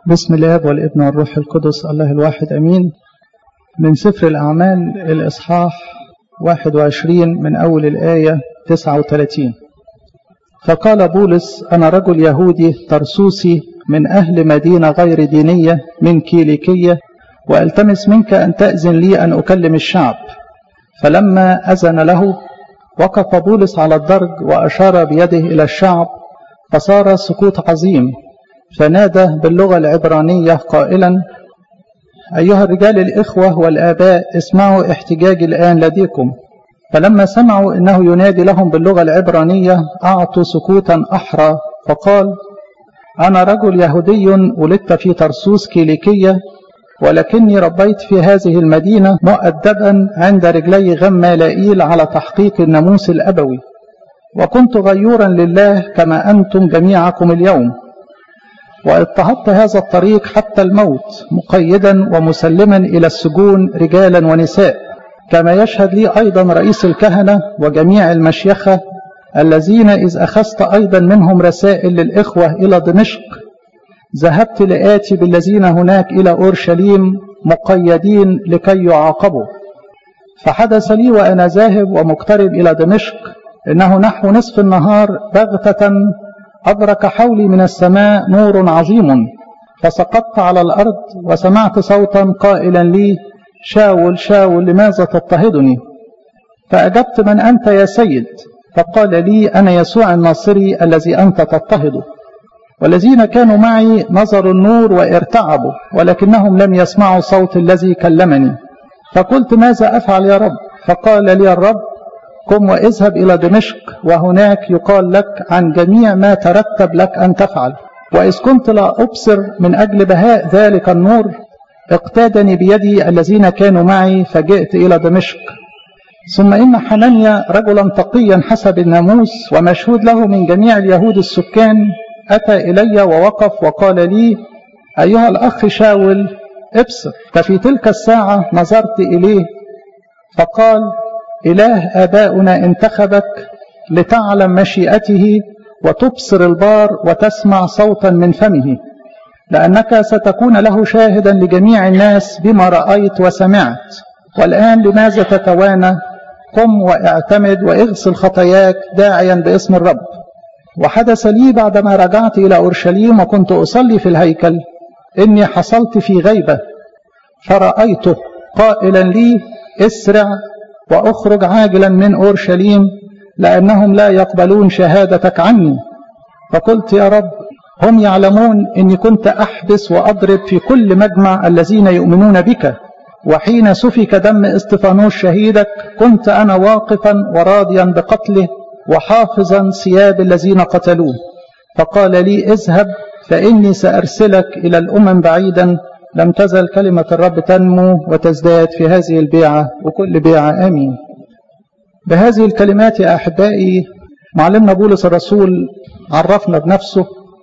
بسم الاب والابن والروح القدس الله الواحد امين من سفر الاعمال الاصحاح 21 من اول الايه 39 فقال بولس انا رجل يهودي ترسوسي من اهل مدينه غير دينيه من كيليكيه والتمس منك ان تاذن لي ان اكلم الشعب فلما اذن له وقف بولس على الدرج واشار بيده الى الشعب فصار سكوت عظيم فنادى باللغة العبرانية قائلا أيها الرجال الإخوة والآباء اسمعوا احتجاجي الآن لديكم فلما سمعوا إنه ينادي لهم باللغة العبرانية أعطوا سكوتا أحرى فقال أنا رجل يهودي ولدت في ترسوس كيليكية ولكني ربيت في هذه المدينة مؤدبا عند رجلي غمالائيل على تحقيق الناموس الأبوي وكنت غيورا لله كما أنتم جميعكم اليوم واضطهدت هذا الطريق حتى الموت مقيدا ومسلما إلى السجون رجالا ونساء كما يشهد لي أيضا رئيس الكهنة وجميع المشيخة الذين إذ أخذت أيضا منهم رسائل للإخوة إلى دمشق ذهبت لآتي بالذين هناك إلى أورشليم مقيدين لكي يعاقبوا فحدث لي وأنا ذاهب ومقترب إلى دمشق إنه نحو نصف النهار بغتة أدرك حولي من السماء نور عظيم فسقطت على الأرض وسمعت صوتا قائلا لي شاول شاول لماذا تضطهدني فأجبت من أنت يا سيد فقال لي أنا يسوع الناصري الذي أنت تضطهده والذين كانوا معي نظروا النور وارتعبوا ولكنهم لم يسمعوا صوت الذي كلمني فقلت ماذا أفعل يا رب فقال لي الرب قم واذهب إلى دمشق وهناك يقال لك عن جميع ما ترتب لك أن تفعل وإذ كنت لا أبصر من أجل بهاء ذلك النور اقتادني بيدي الذين كانوا معي فجئت إلى دمشق ثم إن حنانيا رجلا تقيا حسب الناموس ومشهود له من جميع اليهود السكان أتى إلي ووقف وقال لي أيها الأخ شاول ابصر ففي تلك الساعة نظرت إليه فقال إله آباؤنا انتخبك لتعلم مشيئته وتبصر البار وتسمع صوتا من فمه لأنك ستكون له شاهدا لجميع الناس بما رأيت وسمعت والآن لماذا تتوانى قم واعتمد واغسل خطاياك داعيا باسم الرب وحدث لي بعدما رجعت إلى أورشليم وكنت أصلي في الهيكل إني حصلت في غيبة فرأيته قائلا لي اسرع واخرج عاجلا من اورشليم لانهم لا يقبلون شهادتك عني فقلت يا رب هم يعلمون اني كنت احبس واضرب في كل مجمع الذين يؤمنون بك وحين سفك دم استفانوس شهيدك كنت انا واقفا وراضيا بقتله وحافظا ثياب الذين قتلوه فقال لي اذهب فاني سارسلك الى الامم بعيدا لم تزل كلمة الرب تنمو وتزداد في هذه البيعة وكل بيعة آمين بهذه الكلمات يا أحبائي معلمنا بولس الرسول عرفنا بنفسه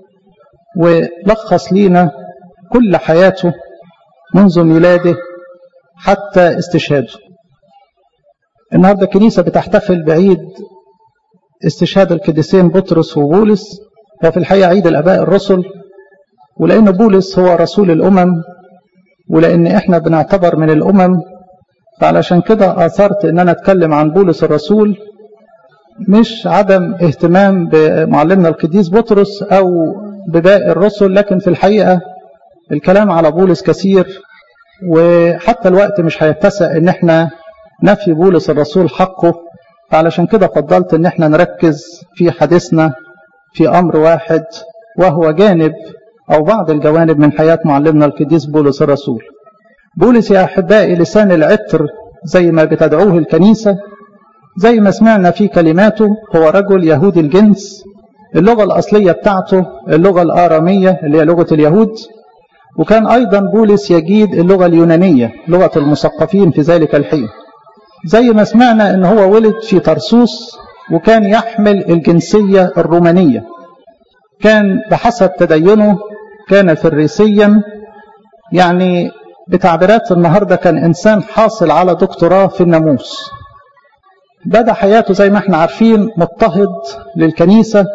ولخص لينا كل حياته منذ ميلاده حتى استشهاده النهاردة الكنيسة بتحتفل بعيد استشهاد القديسين بطرس وبولس وفي الحقيقة عيد الآباء الرسل ولأن بولس هو رسول الأمم ولأن إحنا بنعتبر من الأمم فعلشان كده آثرت إن أنا أتكلم عن بولس الرسول مش عدم اهتمام بمعلمنا القديس بطرس أو بباقي الرسل لكن في الحقيقة الكلام على بولس كثير وحتى الوقت مش هيتسع إن إحنا نفي بولس الرسول حقه فعلشان كده فضلت إن إحنا نركز في حديثنا في أمر واحد وهو جانب أو بعض الجوانب من حياة معلمنا القديس بولس الرسول بولس يا أحبائي لسان العطر زي ما بتدعوه الكنيسة زي ما سمعنا في كلماته هو رجل يهودي الجنس اللغة الأصلية بتاعته اللغة الآرامية اللي هي لغة اليهود وكان أيضا بولس يجيد اللغة اليونانية لغة المثقفين في ذلك الحين زي ما سمعنا ان هو ولد في طرسوس وكان يحمل الجنسية الرومانية كان بحسب تدينه كان فريسيا يعني بتعبيرات النهاردة كان إنسان حاصل على دكتوراه في الناموس بدأ حياته زي ما احنا عارفين مضطهد للكنيسة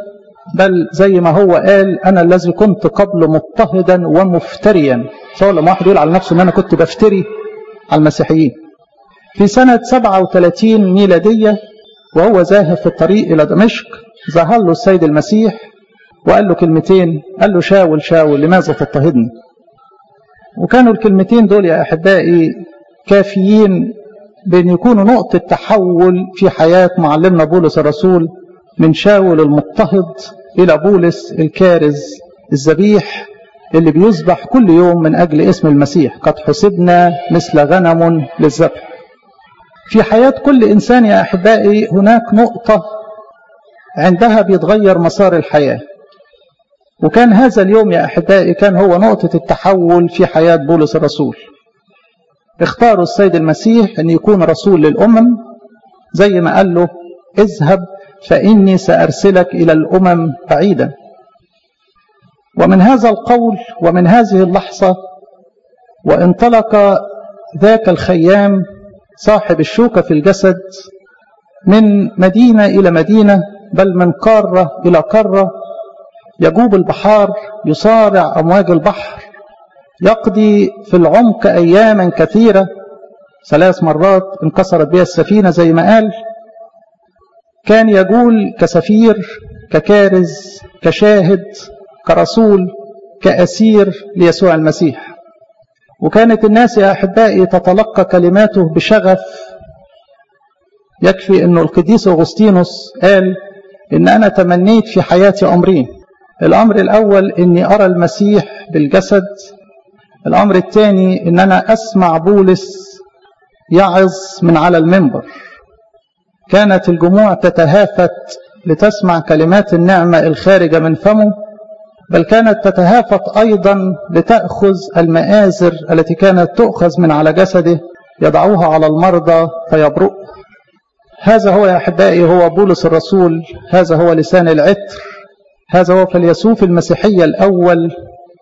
بل زي ما هو قال أنا الذي كنت قبل مضطهدا ومفتريا صار لما واحد يقول على نفسه أن أنا كنت بفتري على المسيحيين في سنة 37 ميلادية وهو ذاهب في الطريق إلى دمشق ظهر له السيد المسيح وقال له كلمتين قال له شاول شاول لماذا تضطهدني وكانوا الكلمتين دول يا أحبائي كافيين بأن يكونوا نقطة تحول في حياة معلمنا بولس الرسول من شاول المضطهد إلى بولس الكارز الذبيح اللي بيذبح كل يوم من أجل اسم المسيح قد حسبنا مثل غنم للذبح في حياة كل إنسان يا أحبائي هناك نقطة عندها بيتغير مسار الحياة وكان هذا اليوم يا أحبائي كان هو نقطة التحول في حياة بولس الرسول اختاروا السيد المسيح أن يكون رسول للأمم زي ما قال له اذهب فإني سأرسلك إلى الأمم بعيدا ومن هذا القول ومن هذه اللحظة وانطلق ذاك الخيام صاحب الشوكة في الجسد من مدينة إلى مدينة بل من قارة إلى قارة يجوب البحار يصارع أمواج البحر يقضي في العمق أياما كثيرة ثلاث مرات انكسرت بها السفينة زي ما قال كان يقول كسفير ككارز كشاهد كرسول كأسير ليسوع المسيح وكانت الناس يا أحبائي تتلقى كلماته بشغف يكفي أن القديس أغسطينوس قال إن أنا تمنيت في حياتي أمرين الأمر الأول أني أرى المسيح بالجسد الأمر الثاني أن أنا أسمع بولس يعظ من على المنبر كانت الجموع تتهافت لتسمع كلمات النعمة الخارجة من فمه بل كانت تتهافت أيضا لتأخذ المآزر التي كانت تؤخذ من على جسده يضعوها على المرضى فيبرؤ هذا هو يا أحبائي هو بولس الرسول هذا هو لسان العطر هذا هو فليسوف المسيحية الأول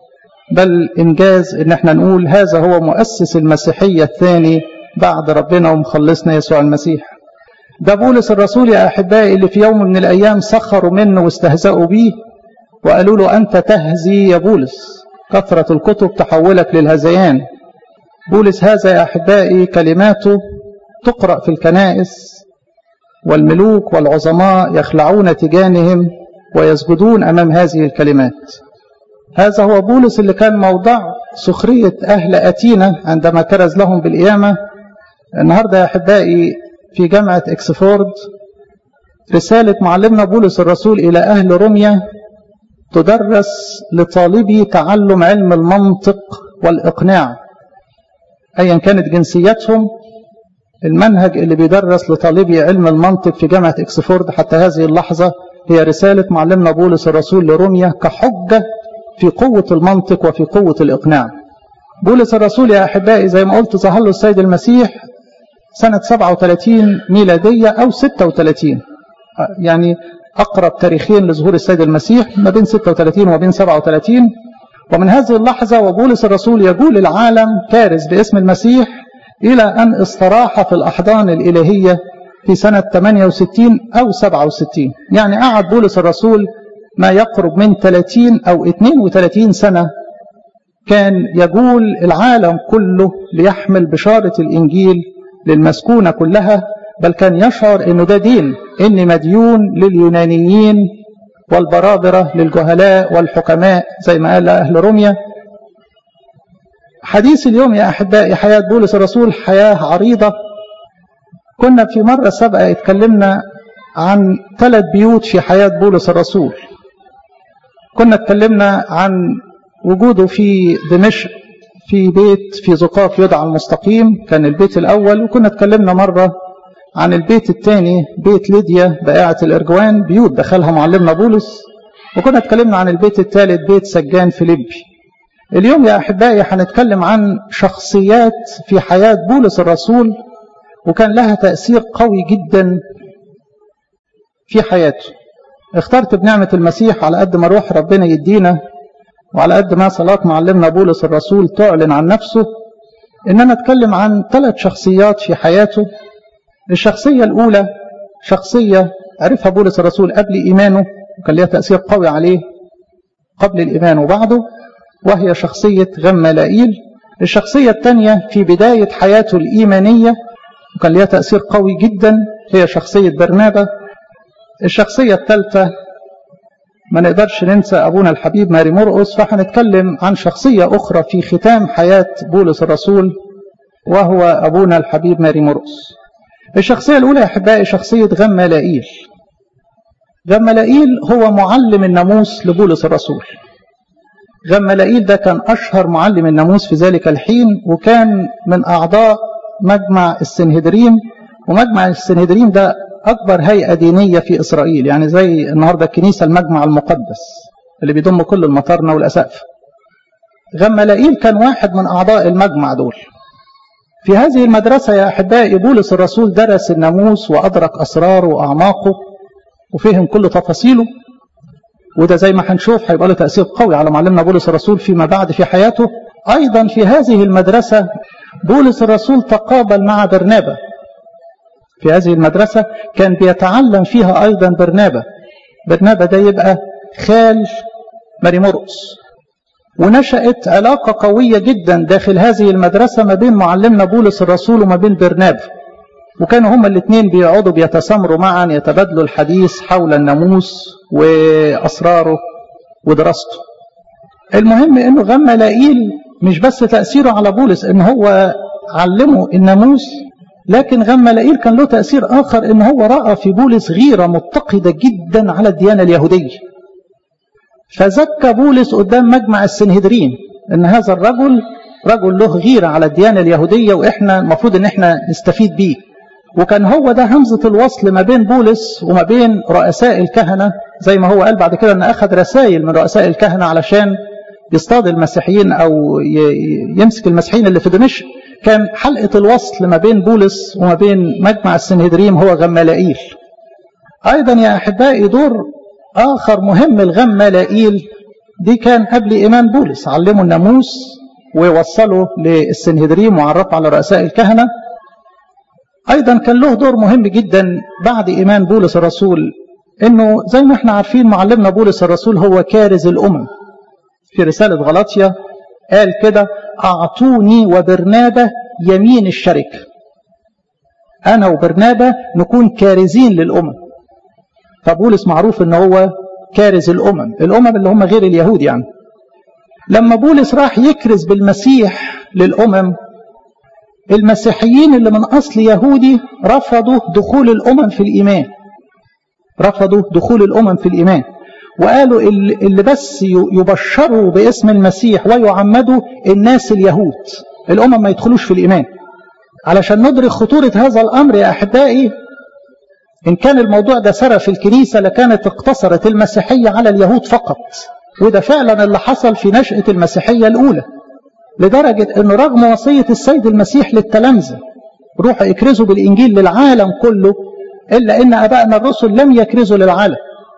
بل إنجاز إن احنا نقول هذا هو مؤسس المسيحية الثاني بعد ربنا ومخلصنا يسوع المسيح ده بولس الرسول يا أحبائي اللي في يوم من الأيام سخروا منه واستهزأوا به وقالوا له أنت تهزي يا بولس كثرة الكتب تحولك للهزيان بولس هذا يا أحبائي كلماته تقرأ في الكنائس والملوك والعظماء يخلعون تجانهم ويسجدون أمام هذه الكلمات هذا هو بولس اللي كان موضع سخرية أهل أتينا عندما كرز لهم بالقيامة النهاردة يا أحبائي في جامعة إكسفورد رسالة معلمنا بولس الرسول إلى أهل روميا تدرس لطالبي تعلم علم المنطق والإقناع أيا كانت جنسيتهم المنهج اللي بيدرس لطالبي علم المنطق في جامعة إكسفورد حتى هذه اللحظة هي رسالة معلمنا بولس الرسول لروميا كحجة في قوة المنطق وفي قوة الإقناع بولس الرسول يا أحبائي زي ما قلت ظهر له السيد المسيح سنة 37 ميلادية أو 36 يعني أقرب تاريخين لظهور السيد المسيح ما بين 36 وما بين 37 ومن هذه اللحظة وبولس الرسول يقول العالم كارز باسم المسيح إلى أن استراح في الأحضان الإلهية في سنة 68 أو 67 يعني قعد بولس الرسول ما يقرب من 30 أو 32 سنة كان يقول العالم كله ليحمل بشارة الإنجيل للمسكونة كلها بل كان يشعر أنه ده دين إني مديون لليونانيين والبرابرة للجهلاء والحكماء زي ما قال أهل روميا حديث اليوم يا أحبائي حياة بولس الرسول حياة عريضة كنا في مرة سابقة اتكلمنا عن ثلاث بيوت في حياة بولس الرسول كنا اتكلمنا عن وجوده في دمشق في بيت في زقاق يدعى المستقيم كان البيت الأول وكنا اتكلمنا مرة عن البيت الثاني بيت ليديا بائعة الإرجوان بيوت دخلها معلمنا بولس وكنا اتكلمنا عن البيت الثالث بيت سجان فيليبي اليوم يا أحبائي هنتكلم عن شخصيات في حياة بولس الرسول وكان لها تأثير قوي جدا في حياته اخترت بنعمة المسيح على قد ما روح ربنا يدينا وعلى قد ما صلاة معلمنا بولس الرسول تعلن عن نفسه ان انا اتكلم عن ثلاث شخصيات في حياته الشخصية الاولى شخصية عرفها بولس الرسول قبل ايمانه وكان لها تأثير قوي عليه قبل الإيمان وبعده وهي شخصية غمالائيل الشخصية الثانية في بداية حياته الإيمانية وكان لها تأثير قوي جدا هي شخصية برنابا الشخصية الثالثة ما نقدرش ننسى أبونا الحبيب ماري مرقس فهنتكلم عن شخصية أخرى في ختام حياة بولس الرسول وهو أبونا الحبيب ماري مرقس الشخصية الأولى يا أحبائي شخصية غمالائيل غمالائيل هو معلم الناموس لبولس الرسول غمالائيل ده كان أشهر معلم الناموس في ذلك الحين وكان من أعضاء مجمع السنهدريم ومجمع السنهدريم ده أكبر هيئة دينية في إسرائيل يعني زي النهاردة الكنيسة المجمع المقدس اللي بيضم كل المطارنة والأسقف غمالائيل كان واحد من أعضاء المجمع دول في هذه المدرسة يا أحبائي بولس الرسول درس الناموس وأدرك أسراره وأعماقه وفهم كل تفاصيله وده زي ما هنشوف هيبقى له تأثير قوي على معلمنا بولس الرسول فيما بعد في حياته أيضا في هذه المدرسة بولس الرسول تقابل مع برنابا في هذه المدرسة كان بيتعلم فيها أيضا برنابا برنابا ده يبقى خال ماري مرقس ونشأت علاقة قوية جدا داخل هذه المدرسة ما بين معلمنا بولس الرسول وما بين برنابا وكانوا هما الاثنين بيقعدوا بيتسامروا معا يتبادلوا الحديث حول الناموس وأسراره ودراسته المهم انه غمالائيل مش بس تأثيره على بولس ان هو علمه الناموس لكن غمالائيل كان له تأثير آخر ان هو رأى في بولس غيرة متقدة جدا على الديانة اليهودية فزكى بولس قدام مجمع السنهدرين ان هذا الرجل رجل له غيرة على الديانة اليهودية واحنا المفروض ان احنا نستفيد بيه وكان هو ده همزة الوصل ما بين بولس وما بين رؤساء الكهنة زي ما هو قال بعد كده ان اخذ رسائل من رؤساء الكهنة علشان يصطاد المسيحيين او يمسك المسيحيين اللي في دمشق كان حلقة الوصل ما بين بولس وما بين مجمع السنهدريم هو غمالائيل ايضا يا احبائي دور اخر مهم الغمالائيل دي كان قبل ايمان بولس علموا الناموس ووصلوا للسنهدريم وعرفوا على رؤساء الكهنه أيضا كان له دور مهم جدا بعد إيمان بولس الرسول إنه زي ما احنا عارفين معلمنا بولس الرسول هو كارز الأمم في رسالة غلاطيا قال كده أعطوني وبرنابة يمين الشركة أنا وبرنابة نكون كارزين للأمم فبولس معروف إن هو كارز الأمم الأمم اللي هم غير اليهود يعني لما بولس راح يكرز بالمسيح للأمم المسيحيين اللي من أصل يهودي رفضوا دخول الأمم في الإيمان رفضوا دخول الأمم في الإيمان وقالوا اللي بس يبشروا باسم المسيح ويعمدوا الناس اليهود الأمم ما يدخلوش في الإيمان علشان ندرك خطورة هذا الأمر يا أحبائي إن كان الموضوع ده سرى في الكنيسة لكانت اقتصرت المسيحية على اليهود فقط وده فعلا اللي حصل في نشأة المسيحية الأولى لدرجة أنه رغم وصية السيد المسيح للتلامذة روحوا اكرزوا بالإنجيل للعالم كله إلا أن أبائنا الرسل لم يكرزوا للعالم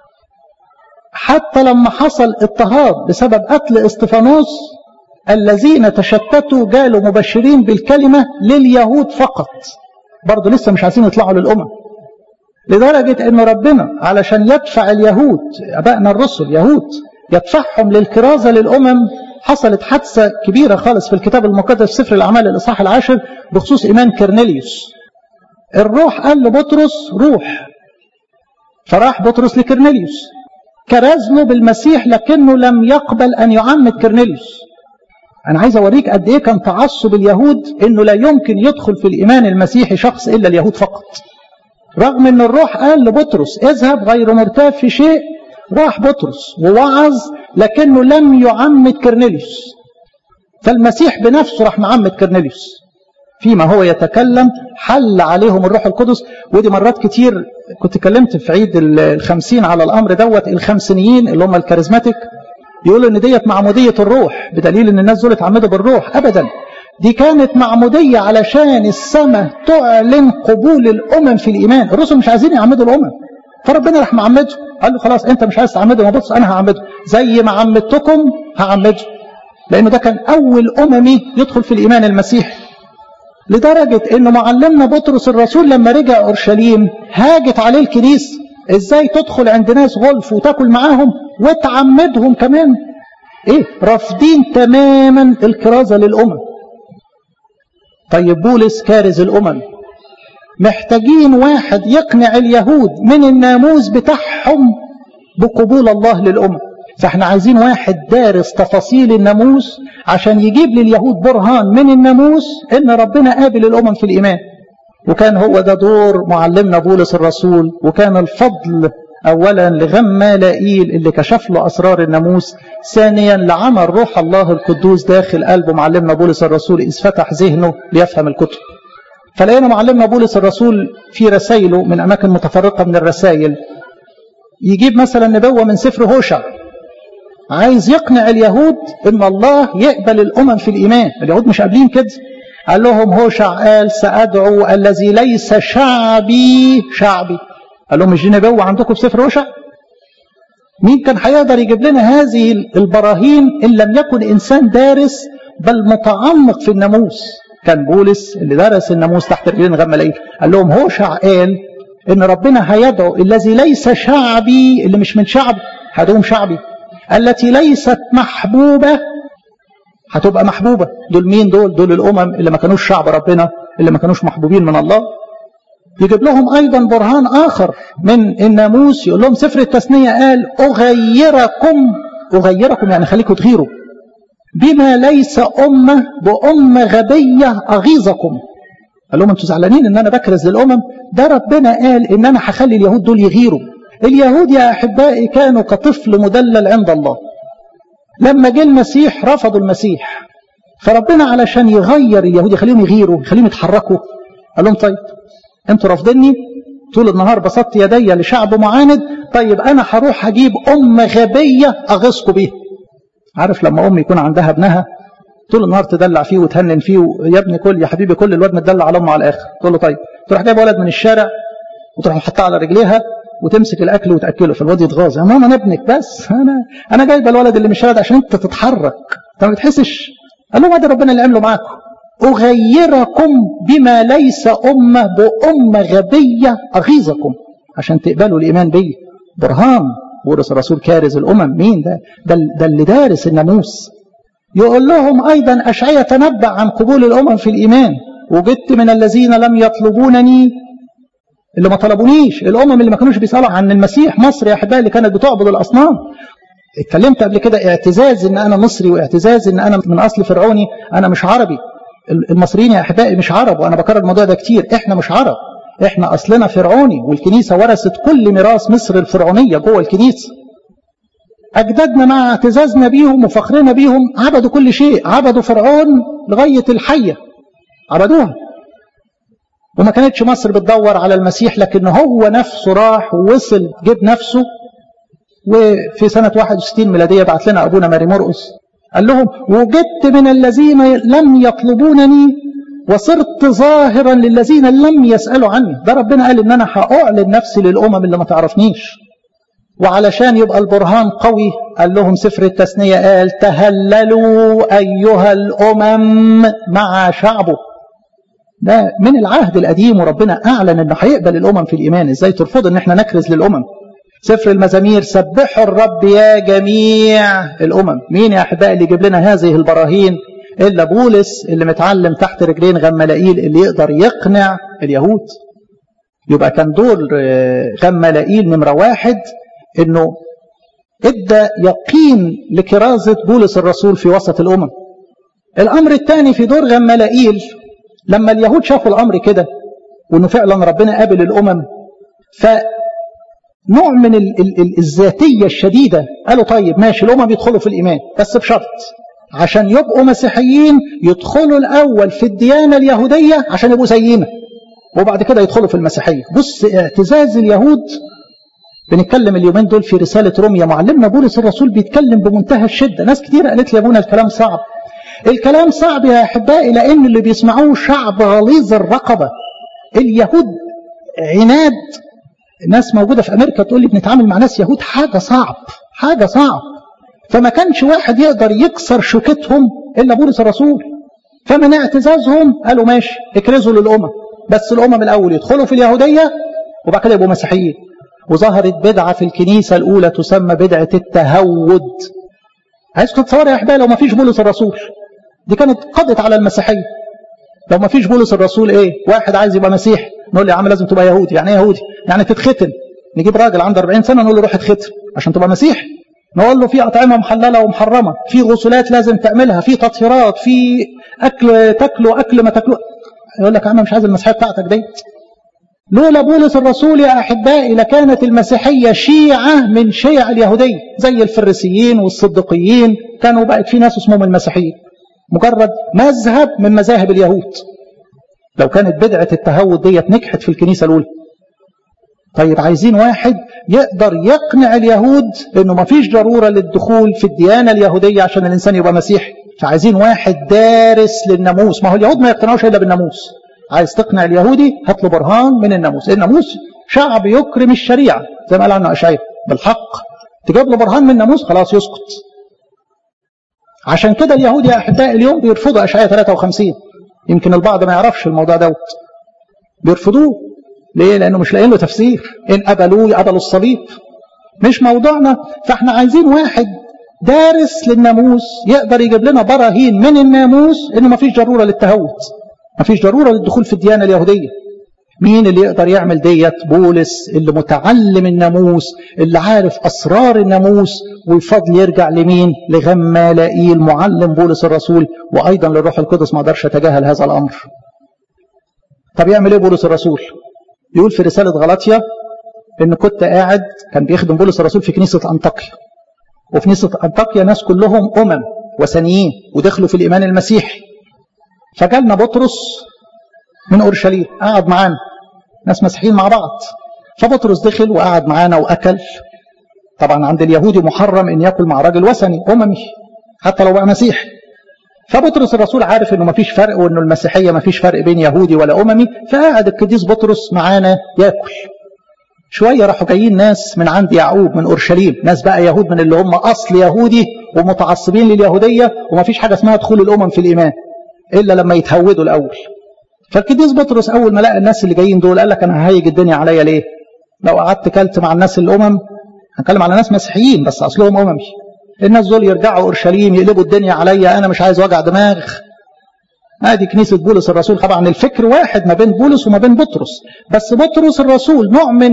حتى لما حصل اضطهاد بسبب قتل استفانوس الذين تشتتوا جالوا مبشرين بالكلمة لليهود فقط برضه لسه مش عايزين يطلعوا للأمم لدرجة أن ربنا علشان يدفع اليهود أبائنا الرسل يهود يدفعهم للكرازة للأمم حصلت حادثة كبيرة خالص في الكتاب المقدس في سفر الأعمال الإصحاح العاشر بخصوص إيمان كرنيليوس الروح قال لبطرس روح فراح بطرس لكرنيليوس كرز له بالمسيح لكنه لم يقبل أن يعمد كرنيليوس أنا عايز أوريك قد إيه كان تعصب اليهود إنه لا يمكن يدخل في الإيمان المسيحي شخص إلا اليهود فقط رغم أن الروح قال لبطرس اذهب غير مرتاب في شيء راح بطرس ووعظ لكنه لم يعمد كرنيليوس فالمسيح بنفسه راح معمد كرنيليوس فيما هو يتكلم حل عليهم الروح القدس ودي مرات كتير كنت اتكلمت في عيد الخمسين على الأمر دوت الخمسينيين اللي هم الكاريزماتيك يقولوا ان ديت معمودية الروح بدليل ان الناس دول اتعمدوا بالروح ابدا دي كانت معمودية علشان السماء تعلن قبول الأمم في الإيمان الرسل مش عايزين يعمدوا الأمم فربنا راح معمده قال له خلاص انت مش عايز تعمده ما بص انا هعمده زي ما عمدتكم هعمده لانه ده كان اول اممي يدخل في الايمان المسيحي لدرجة ان معلمنا بطرس الرسول لما رجع اورشليم هاجت عليه الكنيسة ازاي تدخل عند ناس غلف وتاكل معاهم وتعمدهم كمان ايه رافضين تماما الكرازة للأمم طيب بولس كارز الأمم محتاجين واحد يقنع اليهود من الناموس بتاعهم بقبول الله للأمم فاحنا عايزين واحد دارس تفاصيل الناموس عشان يجيب لليهود برهان من الناموس ان ربنا قابل الامم في الايمان وكان هو ده دور معلمنا بولس الرسول وكان الفضل اولا لغمالائيل اللي كشف له اسرار الناموس ثانيا لعمل روح الله القدوس داخل قلب معلمنا بولس الرسول اذ فتح ذهنه ليفهم الكتب فلقينا معلمنا بولس الرسول في رسائله من اماكن متفرقه من الرسائل يجيب مثلا نبوه من سفر هوشع عايز يقنع اليهود ان الله يقبل الامم في الايمان اليهود مش قابلين كده قال لهم هوشع قال سادعو الذي ليس شعبي شعبي قال لهم مش دي نبوه عندكم في سفر هوشع مين كان هيقدر يجيب لنا هذه البراهين ان لم يكن انسان دارس بل متعمق في الناموس كان بولس اللي درس الناموس تحت رجلين غمالين قال لهم هوشع قال ان ربنا هيدعو الذي ليس شعبي اللي مش من شعب هدوم شعبي التي ليست محبوبة هتبقى محبوبة دول مين دول دول الأمم اللي ما كانوش شعب ربنا اللي ما كانوش محبوبين من الله يجيب لهم أيضا برهان آخر من الناموس يقول لهم سفر التثنية قال أغيركم أغيركم يعني خليكم تغيروا بما ليس أمة بأمة غبية أغيظكم قال لهم انتوا زعلانين ان انا بكرز للامم ده ربنا قال ان انا هخلي اليهود دول يغيروا اليهود يا احبائي كانوا كطفل مدلل عند الله لما جه المسيح رفضوا المسيح فربنا علشان يغير اليهود يخليهم يغيروا يخليهم يتحركوا قال لهم طيب انتوا رافضيني طول النهار بسطت يدي لشعب معاند طيب انا هروح اجيب ام غبيه اغيظكم بيها عارف لما ام يكون عندها ابنها طول النهار تدلع فيه وتهنن فيه يا ابني كل يا حبيبي كل الواد متدلع على امه على الاخر تقول له طيب تروح جايب ولد من الشارع وتروح محطها على رجليها وتمسك الاكل وتاكله فالواد يتغاظ يا ماما انا ابنك بس انا انا جايبه الولد اللي من الشارع عشان انت تتحرك انت ما بتحسش قال لهم ده ربنا اللي عمله معاكم اغيركم بما ليس امه بامه غبيه اغيظكم عشان تقبلوا الايمان بي برهان بولس الرسول كارز الامم مين ده ده, ده اللي دارس الناموس يقول لهم أيضا أشعية تنبأ عن قبول الأمم في الإيمان وجدت من الذين لم يطلبونني اللي ما طلبونيش الأمم اللي ما كانوش بيسألوا عن المسيح مصر يا أحبائي اللي كانت بتعبد الأصنام اتكلمت قبل كده اعتزاز ان انا مصري واعتزاز ان انا من اصل فرعوني انا مش عربي المصريين يا احبائي مش عرب وانا بكرر الموضوع ده كتير احنا مش عرب احنا اصلنا فرعوني والكنيسه ورثت كل ميراث مصر الفرعونيه جوه الكنيسه أجدادنا مع اعتزازنا بيهم وفخرنا بيهم عبدوا كل شيء عبدوا فرعون لغاية الحية عبدوها وما كانتش مصر بتدور على المسيح لكن هو نفسه راح ووصل جيب نفسه وفي سنة 61 ميلادية بعت لنا أبونا ماري مرقس قال لهم وجدت من الذين لم يطلبونني وصرت ظاهرا للذين لم يسألوا عني ده ربنا قال إن أنا هأعلن نفسي للأمم اللي ما تعرفنيش وعلشان يبقى البرهان قوي قال لهم سفر التثنية قال تهللوا أيها الأمم مع شعبه ده من العهد القديم وربنا أعلن أنه هيقبل الأمم في الإيمان إزاي ترفض أن احنا نكرز للأمم سفر المزامير سبحوا الرب يا جميع الأمم مين يا أحبائي اللي يجيب لنا هذه البراهين إلا بولس اللي متعلم تحت رجلين غمالائيل اللي يقدر يقنع اليهود يبقى كان دور غمالائيل نمرة واحد انه ادى يقين لكرازة بولس الرسول في وسط الامم الامر الثاني في دور غمالائيل لما اليهود شافوا الامر كده وانه فعلا ربنا قابل الامم فنوع من ال ال ال الذاتيه الشديده قالوا طيب ماشي الامم يدخلوا في الايمان بس بشرط عشان يبقوا مسيحيين يدخلوا الاول في الديانه اليهوديه عشان يبقوا زينا وبعد كده يدخلوا في المسيحيه بص اعتزاز اليهود بنتكلم اليومين دول في رسالة روميا معلمنا بولس الرسول بيتكلم بمنتهى الشدة ناس كتير قالت لي يا ابونا الكلام صعب الكلام صعب يا أحبائي لأن اللي بيسمعوه شعب غليظ الرقبة اليهود عناد ناس موجودة في أمريكا تقول لي بنتعامل مع ناس يهود حاجة صعب حاجة صعب فما كانش واحد يقدر يكسر شوكتهم إلا بولس الرسول فمن اعتزازهم قالوا ماشي اكرزوا للأمم بس الأمم الأول يدخلوا في اليهودية وبعد كده يبقوا مسيحيين وظهرت بدعة في الكنيسة الأولى تسمى بدعة التهود عايزكم تتصوروا يا أحبائي لو ما فيش بولس الرسول دي كانت قضت على المسيحية لو ما فيش بولس الرسول إيه واحد عايز يبقى مسيحي نقول له يا عم لازم تبقى يهودي يعني ايه يهودي يعني تتختن نجيب راجل عنده 40 سنة نقول له روح اتختن عشان تبقى مسيحي نقول له في أطعمة محللة ومحرمة في غسولات لازم تعملها في تطهيرات في أكل تاكله أكل ما تاكله يقول لك يا عم مش عايز المسيحية بتاعتك ديت لولا بولس الرسول يا أحبائي لكانت المسيحية شيعة من شيع اليهودية زي الفريسيين والصدقيين كانوا بقت في ناس اسمهم المسيحيين مجرد مذهب من مذاهب اليهود لو كانت بدعة التهود ديت نجحت في الكنيسة الأولى طيب عايزين واحد يقدر يقنع اليهود انه ما فيش ضرورة للدخول في الديانة اليهودية عشان الانسان يبقى مسيحي فعايزين واحد دارس للناموس ما هو اليهود ما يقتنعوش الا بالناموس عايز تقنع اليهودي هات له برهان من الناموس الناموس شعب يكرم الشريعة زي ما قال عنه اشعياء بالحق تجيب له برهان من الناموس خلاص يسكت عشان كده اليهود يا احبائي اليوم بيرفضوا اشعياء 53 يمكن البعض ما يعرفش الموضوع دوت بيرفضوه ليه لانه مش لاقيين له تفسير ان قبلوه قبلوا الصليب مش موضوعنا فاحنا عايزين واحد دارس للناموس يقدر يجيب لنا براهين من الناموس انه ما فيش ضروره للتهود ما فيش ضروره للدخول في الديانه اليهوديه مين اللي يقدر يعمل ديت بولس اللي متعلم الناموس اللي عارف اسرار الناموس والفضل يرجع لمين لغمالائيل معلم بولس الرسول وايضا للروح القدس ما اقدرش اتجاهل هذا الامر طب يعمل ايه بولس الرسول يقول في رساله غلطيا ان كنت قاعد كان بيخدم بولس الرسول في كنيسه انطاكيا وفي كنيسه انطاكيا ناس كلهم امم وثنيين ودخلوا في الايمان المسيحي فجالنا بطرس من اورشليم قعد معانا ناس مسيحيين مع بعض فبطرس دخل وقعد معانا واكل طبعا عند اليهودي محرم ان ياكل مع راجل وثني اممي حتى لو بقى مسيحي فبطرس الرسول عارف انه مفيش فرق وانه المسيحيه مفيش فرق بين يهودي ولا اممي فقعد القديس بطرس معانا ياكل شويه راحوا جايين ناس من عند يعقوب من اورشليم ناس بقى يهود من اللي هم اصل يهودي ومتعصبين لليهوديه ومفيش حاجه اسمها دخول الامم في الايمان الا لما يتهودوا الاول فالقديس بطرس اول ما لقى الناس اللي جايين دول قال لك انا ههيج الدنيا عليا ليه لو قعدت كلت مع الناس الامم هنتكلم على ناس مسيحيين بس اصلهم اممي الناس دول يرجعوا اورشليم يقلبوا الدنيا عليا انا مش عايز وجع دماغ ادي كنيسه بولس الرسول طبعا الفكر واحد ما بين بولس وما بين بطرس بس بطرس الرسول نوع من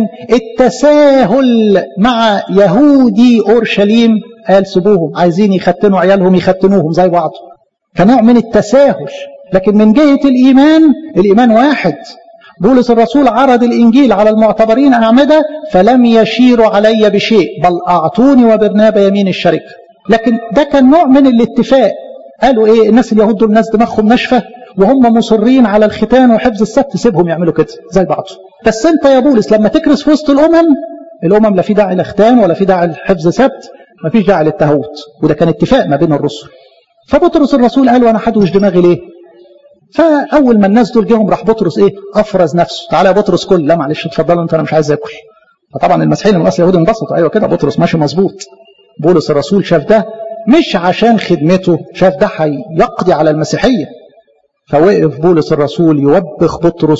التساهل مع يهودي اورشليم قال سيبوهم عايزين يختنوا عيالهم يختنوهم زي بعض كنوع من التساهل لكن من جهه الايمان الايمان واحد بولس الرسول عرض الإنجيل على المعتبرين أعمدة فلم يشيروا علي بشيء بل أعطوني وبرنابا يمين الشركة لكن ده كان نوع من الاتفاق قالوا إيه الناس اليهود دول ناس دماغهم ناشفة وهم مصرين على الختان وحفظ السبت سيبهم يعملوا كده زي بعض بس أنت يا بولس لما تكرس في وسط الأمم الأمم لا في داعي لختان ولا في داعي لحفظ سبت ما فيش داعي للتهوت وده كان اتفاق ما بين الرسل فبطرس الرسول قال وانا حدوش دماغي ليه فاول ما الناس دول جيهم راح بطرس ايه افرز نفسه تعالى يا بطرس كل لا معلش اتفضلوا انت انا مش عايز اكل فطبعا المسيحيين من اصل اليهود انبسطوا ايوه كده بطرس ماشي مظبوط بولس الرسول شاف ده مش عشان خدمته شاف ده هيقضي على المسيحيه فوقف بولس الرسول يوبخ بطرس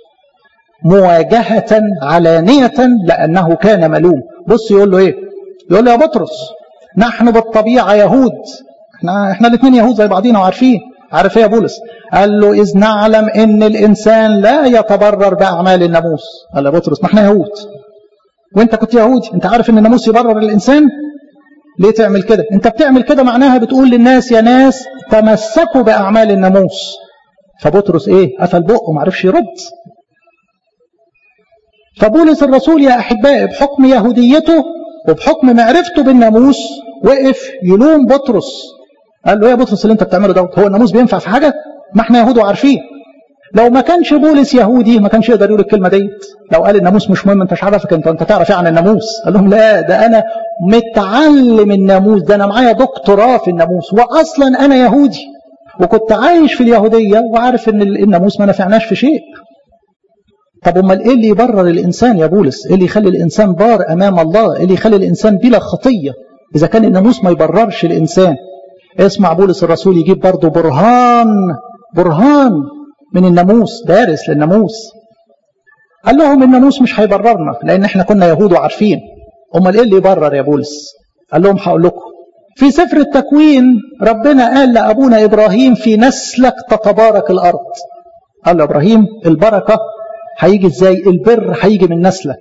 مواجهة علانية لأنه كان ملوم بص يقول له إيه يقول له يا بطرس نحن بالطبيعة يهود احنا, احنا الاثنين يهود زي بعضينا وعارفين عارف ايه يا بولس قال له إذ نعلم إن الإنسان لا يتبرر بأعمال الناموس قال له بطرس ما احنا يهود وانت كنت يهودي انت عارف ان الناموس يبرر الإنسان ليه تعمل كده انت بتعمل كده معناها بتقول للناس يا ناس تمسكوا بأعمال الناموس فبطرس ايه قفل بقه ما عرفش يرد فبولس الرسول يا أحبائي بحكم يهوديته وبحكم معرفته بالناموس وقف يلوم بطرس قال له يا بطرس اللي انت بتعمله دوت هو الناموس بينفع في حاجه ما احنا يهود وعارفين لو ما كانش بولس يهودي ما كانش يقدر يقول الكلمه ديت لو قال الناموس مش مهم انت مش عارفك انت انت تعرف ايه عن الناموس قال لهم لا ده انا متعلم الناموس ده انا معايا دكتوراه في الناموس واصلا انا يهودي وكنت عايش في اليهوديه وعارف ان الناموس ما نفعناش في شيء طب امال ايه اللي يبرر الانسان يا بولس ايه اللي يخلي الانسان بار امام الله ايه اللي يخلي الانسان بلا خطيه اذا كان الناموس ما يبررش الانسان اسمع بولس الرسول يجيب برضه برهان برهان من الناموس دارس للناموس قال لهم الناموس مش هيبررنا لان احنا كنا يهود وعارفين امال ايه اللي يبرر يا بولس قال لهم هقول لكم في سفر التكوين ربنا قال لابونا ابراهيم في نسلك تتبارك الارض قال له ابراهيم البركه هيجي ازاي البر هيجي من نسلك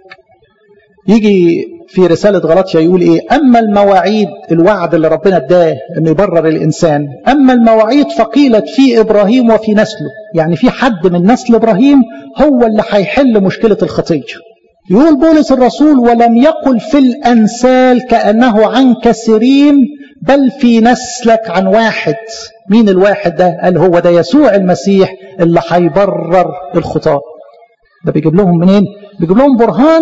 يجي في رسالة غلطية يقول إيه أما المواعيد الوعد اللي ربنا اداه أنه يبرر الإنسان أما المواعيد فقيلت في إبراهيم وفي نسله يعني في حد من نسل إبراهيم هو اللي هيحل مشكلة الخطية يقول بولس الرسول ولم يقل في الأنسال كأنه عن كثيرين بل في نسلك عن واحد مين الواحد ده قال هو ده يسوع المسيح اللي هيبرر الخطاة ده بيجيب لهم منين بيجيب لهم برهان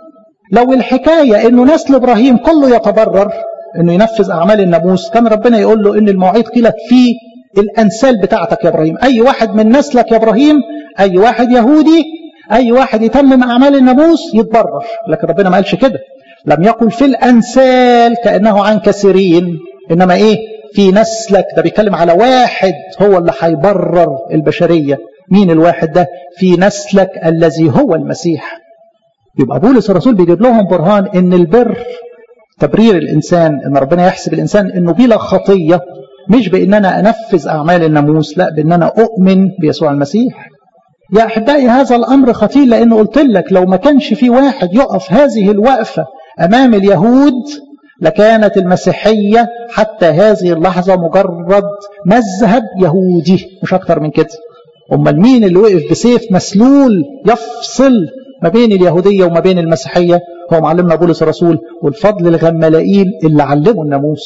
لو الحكاية انه نسل ابراهيم كله يتبرر انه ينفذ اعمال الناموس كان ربنا يقول له ان المواعيد قيلت في الانسال بتاعتك يا ابراهيم اي واحد من نسلك يا ابراهيم اي واحد يهودي اي واحد يتمم اعمال الناموس يتبرر لكن ربنا ما قالش كده لم يقل في الانسال كانه عن كثيرين انما ايه في نسلك ده بيتكلم على واحد هو اللي هيبرر البشريه مين الواحد ده في نسلك الذي هو المسيح يبقى بولس الرسول بيجيب لهم برهان ان البر تبرير الانسان ان ربنا يحسب الانسان انه بلا خطيه مش بان انا انفذ اعمال الناموس لا بان انا اؤمن بيسوع المسيح يا احبائي هذا الامر خطير لانه قلت لك لو ما كانش في واحد يقف هذه الوقفه امام اليهود لكانت المسيحيه حتى هذه اللحظه مجرد مذهب يهودي مش اكتر من كده امال مين اللي وقف بسيف مسلول يفصل ما بين اليهودية وما بين المسيحية هو معلمنا بولس الرسول والفضل الغملائيل اللي علموا الناموس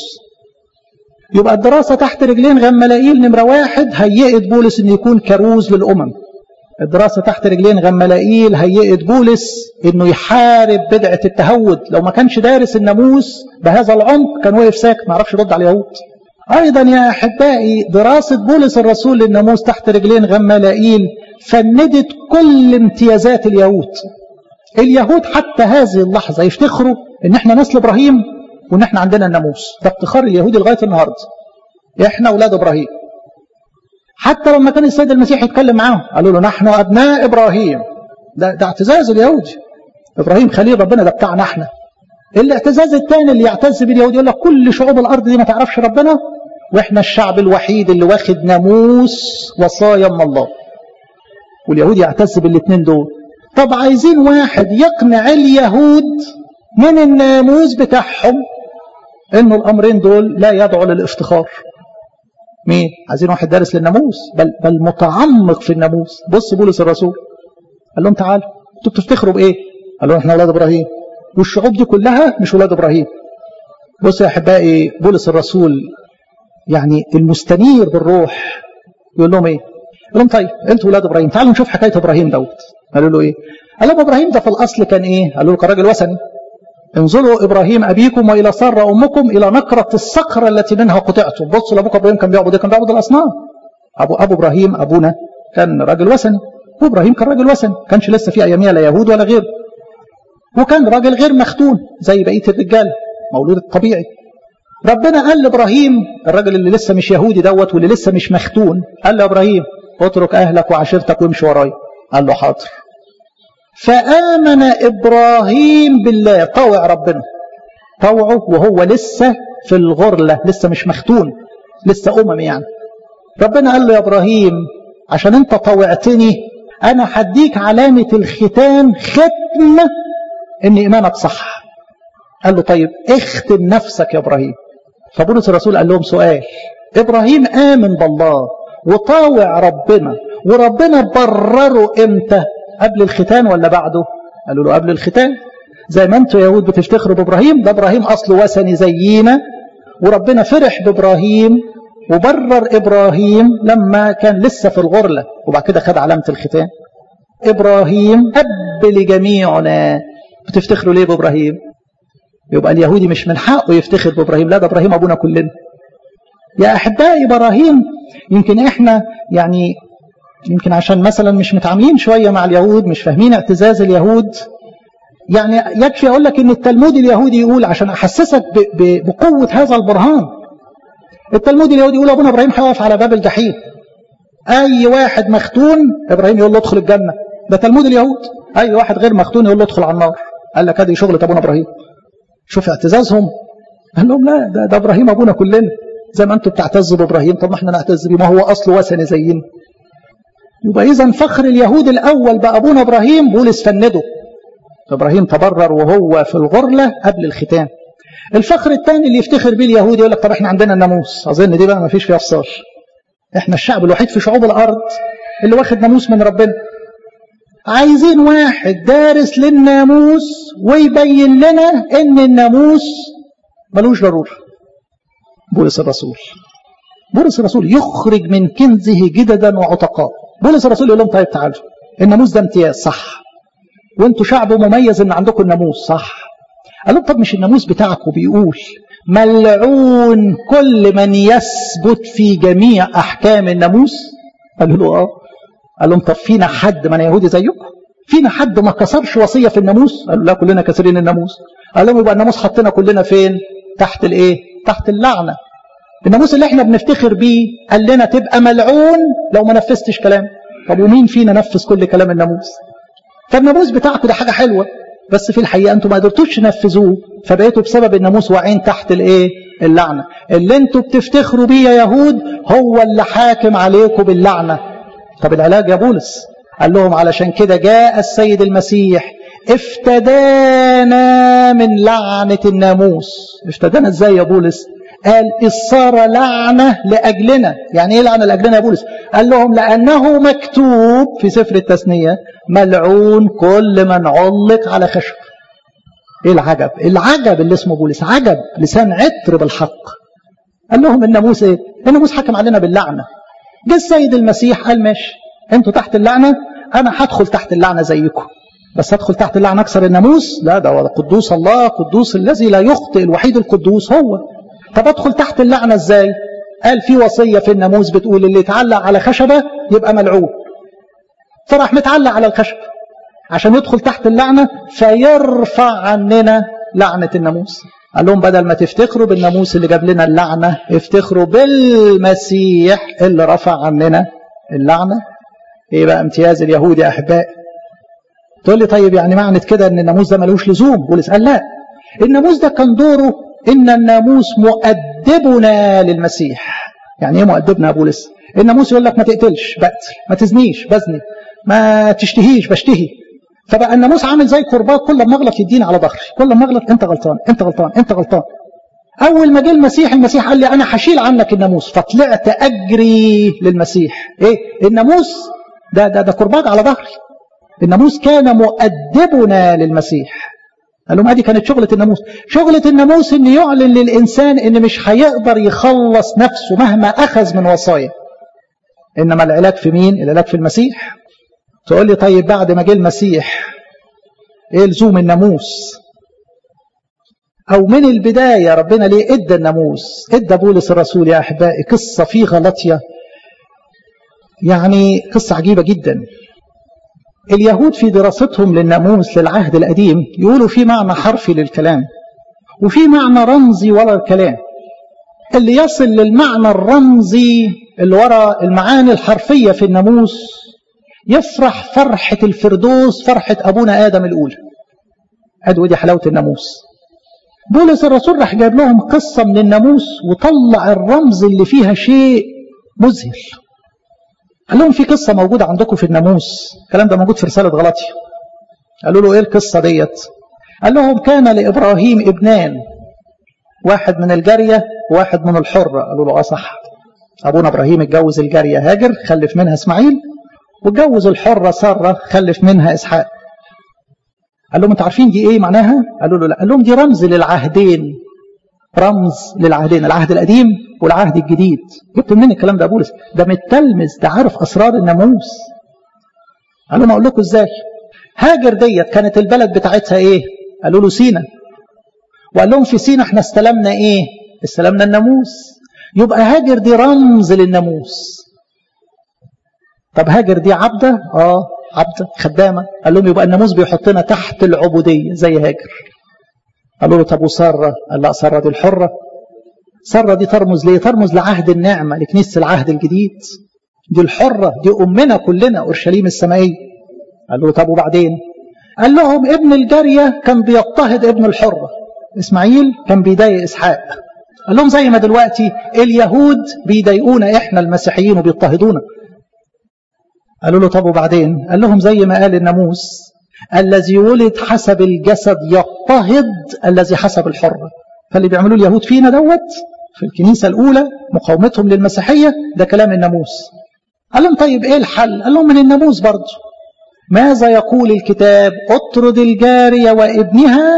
يبقى الدراسة تحت رجلين غملائيل نمرة واحد هيئت بولس انه يكون كروز للأمم الدراسة تحت رجلين غملائيل هيئت بولس انه يحارب بدعة التهود لو ما كانش دارس الناموس بهذا العمق كان وقف ساكت ما عرفش يرد على اليهود أيضا يا أحبائي دراسة بولس الرسول للناموس تحت رجلين غملائيل فندت كل امتيازات اليهود اليهود حتى هذه اللحظة يفتخروا ان احنا نسل ابراهيم وان احنا عندنا الناموس ده افتخار اليهودي لغاية النهاردة احنا اولاد ابراهيم حتى لما كان السيد المسيح يتكلم معاهم قالوا له نحن ابناء ابراهيم ده, ده اعتزاز اليهودي ابراهيم خليل ربنا ده بتاعنا احنا الاعتزاز الثاني اللي يعتز باليهود يقول لك كل شعوب الارض دي ما تعرفش ربنا واحنا الشعب الوحيد اللي واخد ناموس وصايا من الله واليهود يعتز بالاثنين دول طب عايزين واحد يقنع اليهود من الناموس بتاعهم انه الامرين دول لا يدعوا للافتخار مين عايزين واحد دارس للناموس بل بل متعمق في الناموس بص بولس الرسول قال لهم تعالوا انتوا بتفتخروا بايه قال لهم احنا اولاد ابراهيم والشعوب دي كلها مش ولاد ابراهيم بص يا احبائي بولس الرسول يعني المستنير بالروح يقول لهم ايه قال لهم طيب انتوا ولاد ابراهيم تعالوا نشوف حكايه ابراهيم دوت قالوا له ايه قال لهم ابراهيم ده في الاصل كان ايه قالوا له كان راجل وثني انظروا ابراهيم ابيكم والى ساره امكم الى نقره الصخره التي منها قطعتم بصوا لابوك ابراهيم كان بيعبد كان بيعبد الاصنام ابو ابو ابراهيم ابونا كان راجل وثني وابراهيم كان راجل وثني كانش لسه في اياميها لا يهود ولا غيره وكان راجل غير مختون زي بقيه الرجاله مولود الطبيعي ربنا قال لابراهيم الراجل اللي لسه مش يهودي دوت واللي لسه مش مختون قال له ابراهيم اترك اهلك وعشيرتك وامشي ورايا قال له حاضر فآمن إبراهيم بالله طوع ربنا طوعه وهو لسه في الغرلة لسه مش مختون لسه أمم يعني ربنا قال له يا إبراهيم عشان أنت طوعتني أنا هديك علامة الختان ختم إن إيمانك صح قال له طيب اختم نفسك يا إبراهيم فبولس الرسول قال لهم سؤال إبراهيم آمن بالله وطاوع ربنا وربنا برره امتى قبل الختان ولا بعده قالوا له قبل الختان زي ما انتوا يهود بتفتخروا بابراهيم ده ابراهيم اصله وثني زينا وربنا فرح بابراهيم وبرر ابراهيم لما كان لسه في الغرله وبعد كده خد علامه الختان ابراهيم اب لجميعنا بتفتخروا ليه بابراهيم يبقى اليهودي مش من حقه يفتخر بابراهيم لا ده ابراهيم ابونا كلنا يا احبائي ابراهيم يمكن احنا يعني يمكن عشان مثلا مش متعاملين شويه مع اليهود مش فاهمين اعتزاز اليهود يعني يكفي اقول لك ان التلمود اليهودي يقول عشان احسسك بقوه هذا البرهان التلمود اليهودي يقول ابونا ابراهيم هيقف على باب الجحيم اي واحد مختون ابراهيم يقول له ادخل الجنه ده تلمود اليهود اي واحد غير مختون يقول له ادخل على النار قال لك ادي شغله ابونا ابراهيم شوف اعتزازهم قال لهم لا ده, ده ابراهيم ابونا كلنا زي ما انتم بتعتزوا بابراهيم طب ما احنا نعتز بيه ما هو اصله وثني زينا يبقى اذا فخر اليهود الاول بابونا ابراهيم بولس فنده ابراهيم تبرر وهو في الغرله قبل الختان الفخر الثاني اللي يفتخر بيه اليهود يقول لك طب احنا عندنا الناموس اظن دي بقى ما فيش فيها فصال احنا الشعب الوحيد في شعوب الارض اللي واخد ناموس من ربنا عايزين واحد دارس للناموس ويبين لنا ان الناموس ملوش ضروره بولس الرسول بولس الرسول يخرج من كنزه جددا وعتقاء بولس الرسول يقول لهم طيب تعالوا الناموس ده امتياز صح وانتوا شعب مميز ان عندكم الناموس صح قال لهم طب مش الناموس بتاعكم بيقول ملعون كل من يثبت في جميع احكام الناموس قالوا له اه قال لهم طب فينا حد من يهودي زيكم فينا حد ما كسرش وصيه في الناموس قالوا لا كلنا كسرين الناموس قال لهم يبقى الناموس حطنا كلنا فين تحت الايه تحت اللعنه الناموس اللي احنا بنفتخر بيه قال لنا تبقى ملعون لو ما نفذتش كلام طب ومين فينا نفذ كل كلام الناموس فالناموس بتاعكم ده حاجه حلوه بس في الحقيقه انتم ما قدرتوش تنفذوه فبقيتوا بسبب الناموس واقعين تحت الايه اللعنه اللي انتم بتفتخروا بيه يا يهود هو اللي حاكم عليكم باللعنه طب العلاج يا بولس قال لهم علشان كده جاء السيد المسيح افتدانا من لعنه الناموس افتدانا ازاي يا بولس قال إذ صار لعنة لأجلنا يعني إيه لعنة لأجلنا يا بولس قال لهم لأنه مكتوب في سفر التثنية ملعون كل من علق على خشب إيه العجب العجب اللي اسمه بولس عجب لسان عطر بالحق قال لهم الناموس إيه الناموس حكم علينا باللعنة جه السيد المسيح قال ماشي انتوا تحت اللعنة أنا هدخل تحت اللعنة زيكم بس هدخل تحت اللعنة أكسر الناموس لا ده قدوس الله قدوس الذي لا يخطئ الوحيد القدوس هو طب ادخل تحت اللعنة ازاي قال في وصية في الناموس بتقول اللي يتعلق على خشبة يبقى ملعون فراح متعلق على الخشبة عشان يدخل تحت اللعنة فيرفع عننا لعنة الناموس قال لهم بدل ما تفتخروا بالناموس اللي جاب لنا اللعنة افتخروا بالمسيح اللي رفع عننا اللعنة ايه بقى امتياز اليهود يا احبائي تقول لي طيب يعني معنى كده ان الناموس ده ملوش لزوم بولس قال لا الناموس ده كان دوره إن الناموس مؤدبنا للمسيح يعني إيه مؤدبنا يا بولس الناموس يقول لك ما تقتلش بقتل ما تزنيش بزني ما تشتهيش بشتهي فبقى الناموس عامل زي كرباج كل ما اغلط يديني على ظهري كل ما اغلط انت غلطان انت غلطان انت غلطان اول ما جه المسيح المسيح قال لي انا هشيل عنك الناموس فطلعت اجري للمسيح ايه الناموس ده ده ده كرباج على ظهري الناموس كان مؤدبنا للمسيح قال لهم ادي كانت شغله الناموس شغله الناموس ان يعلن للانسان ان مش هيقدر يخلص نفسه مهما اخذ من وصايا انما العلاج في مين العلاج في المسيح تقول لي طيب بعد ما جه المسيح ايه لزوم الناموس او من البدايه ربنا ليه ادى الناموس ادى بولس الرسول يا احبائي قصه في غلطيه يعني قصه عجيبه جدا اليهود في دراستهم للناموس للعهد القديم يقولوا في معنى حرفي للكلام وفي معنى رمزي ورا الكلام اللي يصل للمعنى الرمزي اللي ورا المعاني الحرفية في الناموس يفرح فرحة الفردوس فرحة أبونا آدم الأولى أدوي دي حلاوة الناموس بولس الرسول راح جايب لهم قصة من الناموس وطلع الرمز اللي فيها شيء مذهل قال لهم في قصة موجودة عندكم في الناموس الكلام ده موجود في رسالة غلطية قالوا له ايه القصة ديت قال لهم كان لإبراهيم ابنان واحد من الجارية وواحد من الحرة قالوا له اه صح أبونا إبراهيم اتجوز الجارية هاجر خلف منها إسماعيل واتجوز الحرة سارة خلف منها إسحاق قال لهم انتوا عارفين دي ايه معناها قالوا له لا قال لهم دي رمز للعهدين رمز للعهدين العهد القديم والعهد الجديد جبت منين الكلام ده يا بولس ده متلمس ده عارف اسرار الناموس قال لهم اقول لكم ازاي هاجر ديت كانت البلد بتاعتها ايه قالوا له سينا وقال لهم في سينا احنا استلمنا ايه استلمنا الناموس يبقى هاجر دي رمز للناموس طب هاجر دي عبده اه عبده خدامه قال لهم يبقى الناموس بيحطنا تحت العبوديه زي هاجر قالوا له طب وساره قال لا ساره دي الحره ساره دي ترمز ليه ترمز لعهد النعمه لكنيسه العهد الجديد دي الحره دي امنا كلنا اورشليم السمائيه قال له طب وبعدين قال لهم ابن الجارية كان بيضطهد ابن الحرة إسماعيل كان بيضايق إسحاق قال لهم زي ما دلوقتي اليهود بيضايقونا إحنا المسيحيين وبيضطهدونا قالوا له طب وبعدين قال لهم زي ما قال الناموس الذي ولد حسب الجسد يضطهد الذي حسب الحرة فاللي بيعملوه اليهود فينا دوت في الكنيسة الأولى مقاومتهم للمسيحية ده كلام الناموس قال لهم طيب إيه الحل قال لهم من الناموس برضه ماذا يقول الكتاب اطرد الجارية وابنها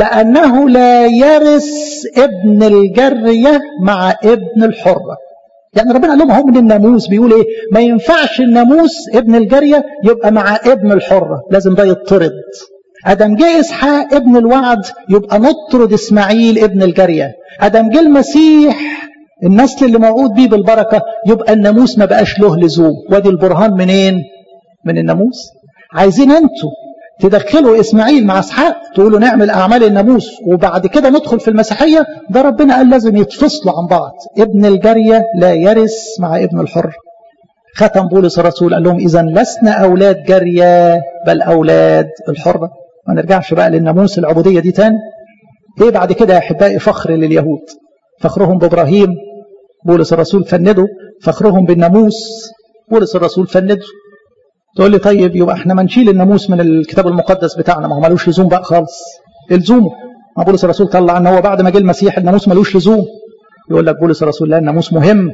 لأنه لا يرث ابن الجارية مع ابن الحرة يعني ربنا قال لهم هو من الناموس بيقول ايه ما ينفعش الناموس ابن الجارية يبقى مع ابن الحرة لازم ده يطرد ادم جه اسحاق ابن الوعد يبقى نطرد اسماعيل ابن الجارية ادم جه المسيح النسل اللي موعود بيه بالبركة يبقى الناموس ما بقاش له لزوم وادي البرهان منين من الناموس عايزين انتوا تدخلوا اسماعيل مع اسحاق تقولوا نعمل اعمال الناموس وبعد كده ندخل في المسيحيه ده ربنا قال لازم يتفصلوا عن بعض ابن الجاريه لا يرث مع ابن الحر ختم بولس الرسول قال لهم اذا لسنا اولاد جاريه بل اولاد الحره ما نرجعش بقى للناموس العبوديه دي تاني ايه بعد كده يا احبائي فخر لليهود فخرهم بابراهيم بولس الرسول فنده فخرهم بالناموس بولس الرسول فنده تقول لي طيب يبقى احنا ما نشيل الناموس من الكتاب المقدس بتاعنا ما هو ملوش لزوم بقى خالص الزومه ما بولس الرسول طلع ان هو بعد ما جه المسيح الناموس ملوش لزوم يقول لك بولس الرسول لا الناموس مهم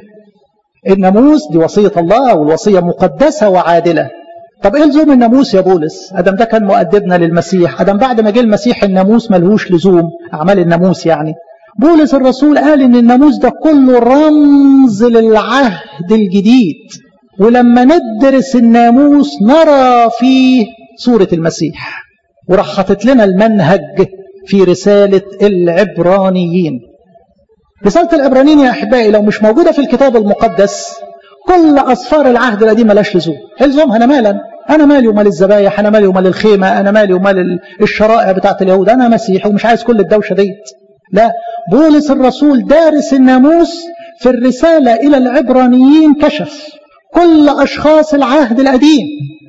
الناموس دي وصيه الله والوصيه مقدسه وعادله طب ايه لزوم الناموس يا بولس ادم ده كان مؤدبنا للمسيح ادم بعد ما جه المسيح الناموس ملهوش لزوم اعمال الناموس يعني بولس الرسول قال ان الناموس ده كله رمز للعهد الجديد ولما ندرس الناموس نرى فيه صورة المسيح وراح حاطط لنا المنهج في رسالة العبرانيين رسالة العبرانيين يا أحبائي لو مش موجودة في الكتاب المقدس كل أصفار العهد القديم ملاش لزوم الزومها أنا مالا أنا مالي ومال الذبايح أنا مالي ومال الخيمة أنا مالي ومال الشرائع بتاعت اليهود أنا مسيحي ومش عايز كل الدوشة ديت لا بولس الرسول دارس الناموس في الرسالة إلى العبرانيين كشف كل أشخاص العهد القديم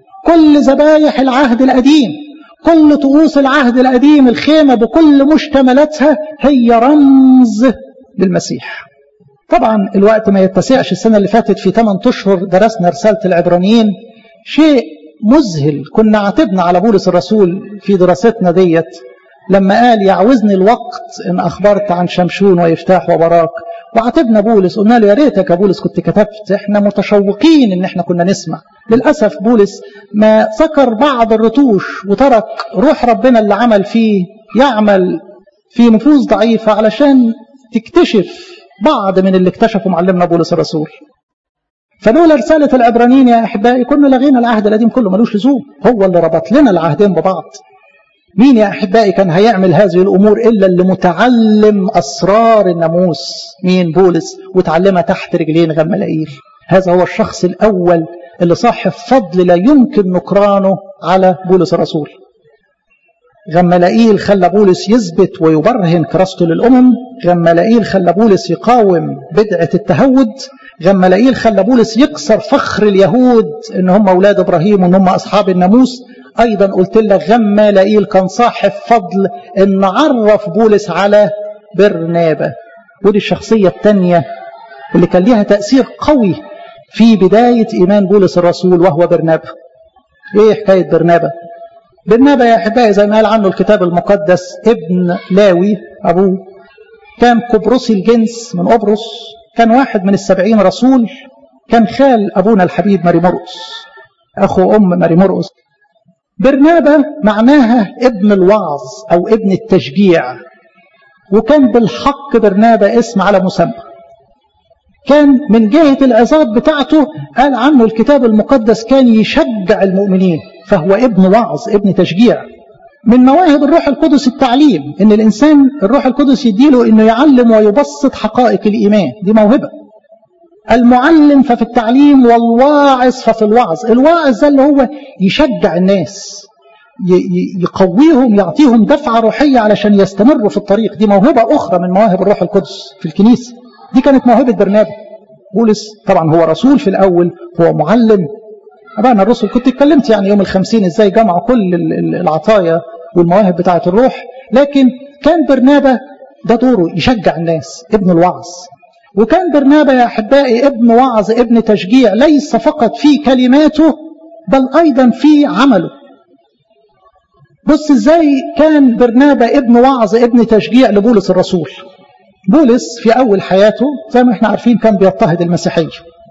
كل ذبايح العهد القديم كل طقوس العهد القديم الخيمة بكل مشتملاتها هي رمز للمسيح طبعا الوقت ما يتسعش السنة اللي فاتت في 8 أشهر درسنا رسالة العبرانيين شيء مذهل كنا عاتبنا على بولس الرسول في دراستنا ديت لما قال يعوزني الوقت إن أخبرت عن شمشون ويفتاح وبراك وعاتبنا بولس قلنا له يا ريتك يا بولس كنت كتبت احنا متشوقين ان احنا كنا نسمع للاسف بولس ما ذكر بعض الرتوش وترك روح ربنا اللي عمل فيه يعمل في نفوس ضعيفه علشان تكتشف بعض من اللي اكتشفه معلمنا بولس الرسول فلولا رسالة العبرانيين يا أحبائي كنا لغينا العهد القديم كله ملوش لزوم هو اللي ربط لنا العهدين ببعض مين يا أحبائي كان هيعمل هذه الأمور إلا اللي متعلم أسرار الناموس مين بولس وتعلمها تحت رجلين غملائيل هذا هو الشخص الأول اللي صاحب فضل لا يمكن نكرانه على بولس الرسول غملائيل خلى بولس يثبت ويبرهن كراسته للأمم غملائيل خلى بولس يقاوم بدعة التهود غملائيل خلى بولس يكسر فخر اليهود ان هم اولاد ابراهيم وان هم اصحاب الناموس ايضا قلت لك غمالائيل كان صاحب فضل ان عرف بولس على برنابة ودي الشخصية الثانية اللي كان ليها تأثير قوي في بداية إيمان بولس الرسول وهو برنابة إيه حكاية برنابة برنابة يا أحبائي زي ما قال عنه الكتاب المقدس ابن لاوي أبوه كان قبرصي الجنس من قبرص كان واحد من السبعين رسول كان خال أبونا الحبيب ماري مرقس أخو أم ماري مرقس برنابة معناها ابن الوعظ أو ابن التشجيع وكان بالحق برنابة اسم على مسمى كان من جهة العظات بتاعته قال عنه الكتاب المقدس كان يشجع المؤمنين فهو ابن وعظ ابن تشجيع من مواهب الروح القدس التعليم ان الانسان الروح القدس يديله انه يعلم ويبسط حقائق الايمان دي موهبه المعلم ففي التعليم والواعظ ففي الوعظ الواعظ ده اللي هو يشجع الناس يقويهم يعطيهم دفعة روحية علشان يستمروا في الطريق دي موهبة أخرى من مواهب الروح القدس في الكنيسة دي كانت موهبة برنابا بولس طبعا هو رسول في الأول هو معلم أبانا الرسل كنت اتكلمت يعني يوم الخمسين إزاي جمعوا كل العطايا والمواهب بتاعة الروح لكن كان برنابة ده دوره يشجع الناس ابن الوعظ وكان برنابة يا أحبائي ابن وعظ ابن تشجيع ليس فقط في كلماته بل أيضا في عمله بص ازاي كان برنابة ابن وعظ ابن تشجيع لبولس الرسول بولس في أول حياته زي ما احنا عارفين كان بيضطهد المسيحية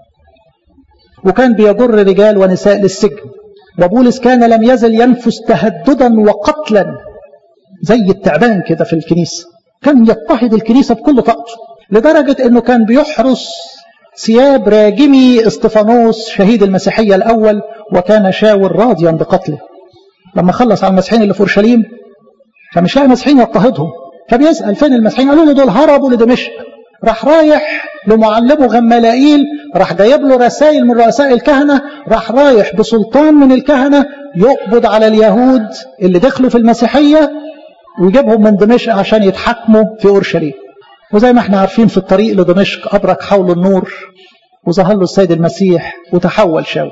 وكان بيجر رجال ونساء للسجن وبولس كان لم يزل ينفس تهددا وقتلا زي التعبان كده في الكنيسة كان يضطهد الكنيسة بكل طاقته لدرجة انه كان بيحرس ثياب راجمي استفانوس شهيد المسيحية الأول وكان شاور راضيا بقتله لما خلص على المسيحيين اللي في اورشليم فمش لاقي مسيحيين يضطهدهم فبيسال فين المسيحيين قالوا له دول هربوا لدمشق راح رايح لمعلمه غمالائيل راح جايب له رسائل من رؤساء الكهنه راح رايح بسلطان من الكهنه يقبض على اليهود اللي دخلوا في المسيحيه ويجيبهم من دمشق عشان يتحاكموا في اورشليم وزي ما احنا عارفين في الطريق لدمشق ابرك حول النور وظهر له السيد المسيح وتحول شاول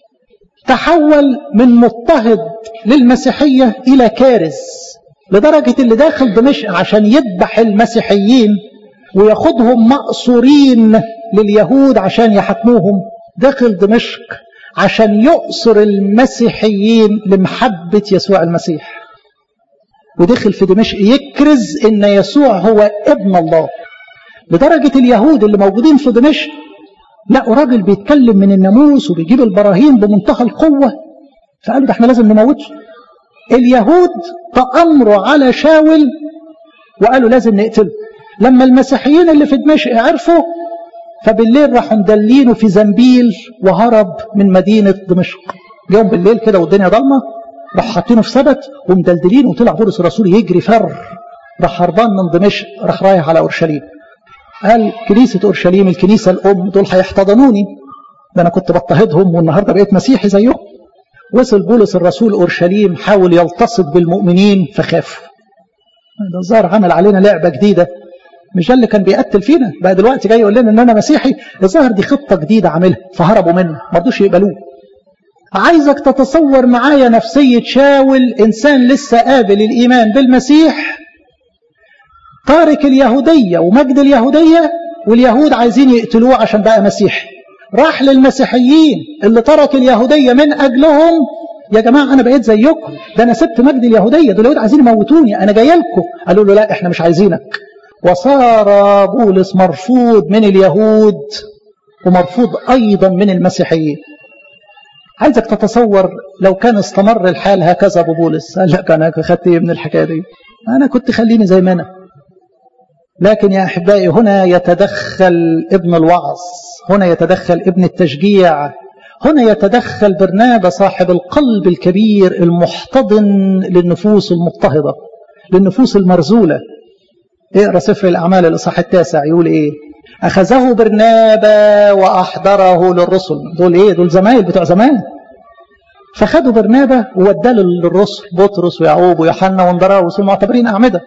تحول من مضطهد للمسيحية إلى كارث لدرجة اللي داخل دمشق عشان يذبح المسيحيين وياخدهم مأسورين لليهود عشان يحكموهم داخل دمشق عشان يؤسر المسيحيين لمحبة يسوع المسيح ودخل في دمشق يكرز ان يسوع هو ابن الله لدرجة اليهود اللي موجودين في دمشق لقوا راجل بيتكلم من الناموس وبيجيب البراهين بمنتهى القوة فقالوا ده احنا لازم نموته اليهود تأمروا على شاول وقالوا لازم نقتله لما المسيحيين اللي في دمشق عرفوا فبالليل راحوا مدلينه في زنبيل وهرب من مدينة دمشق جاهم بالليل كده والدنيا ضلمة راح حاطينه في سبت ومدلدلينه وطلع بولس الرسول يجري فر راح هربان من دمشق راح رايح على اورشليم قال كنيسة أورشليم الكنيسة الأم دول هيحتضنوني ده أنا كنت بضطهدهم والنهاردة بقيت مسيحي زيهم وصل بولس الرسول أورشليم حاول يلتصق بالمؤمنين فخافوا ده الظاهر عمل علينا لعبة جديدة مش ده اللي كان بيقتل فينا بقى دلوقتي جاي يقول لنا ان انا مسيحي الظاهر دي خطه جديده عاملها فهربوا منه ما رضوش يقبلوه عايزك تتصور معايا نفسيه شاول انسان لسه قابل الايمان بالمسيح تارك اليهوديه ومجد اليهوديه واليهود عايزين يقتلوه عشان بقى مسيحي راح للمسيحيين اللي ترك اليهوديه من اجلهم يا جماعه انا بقيت زيكم ده انا سبت مجد اليهوديه دول اليهود عايزين يموتوني انا جاي لكم قالوا له لا احنا مش عايزينك وصار بولس مرفوض من اليهود ومرفوض أيضا من المسيحيين عايزك تتصور لو كان استمر الحال هكذا ببولس قال لك أنا خدت من الحكاية دي أنا كنت خليني زي ما أنا لكن يا أحبائي هنا يتدخل ابن الوعظ هنا يتدخل ابن التشجيع هنا يتدخل برنابا صاحب القلب الكبير المحتضن للنفوس المضطهدة للنفوس المرزولة اقرا سفر الاعمال الاصحاح التاسع يقول ايه اخذه برنابا واحضره للرسل دول ايه دول زمايل بتوع زمان فخدوا برنابا ووداه للرسل بطرس ويعقوب ويوحنا واندراوس المعتبرين اعمده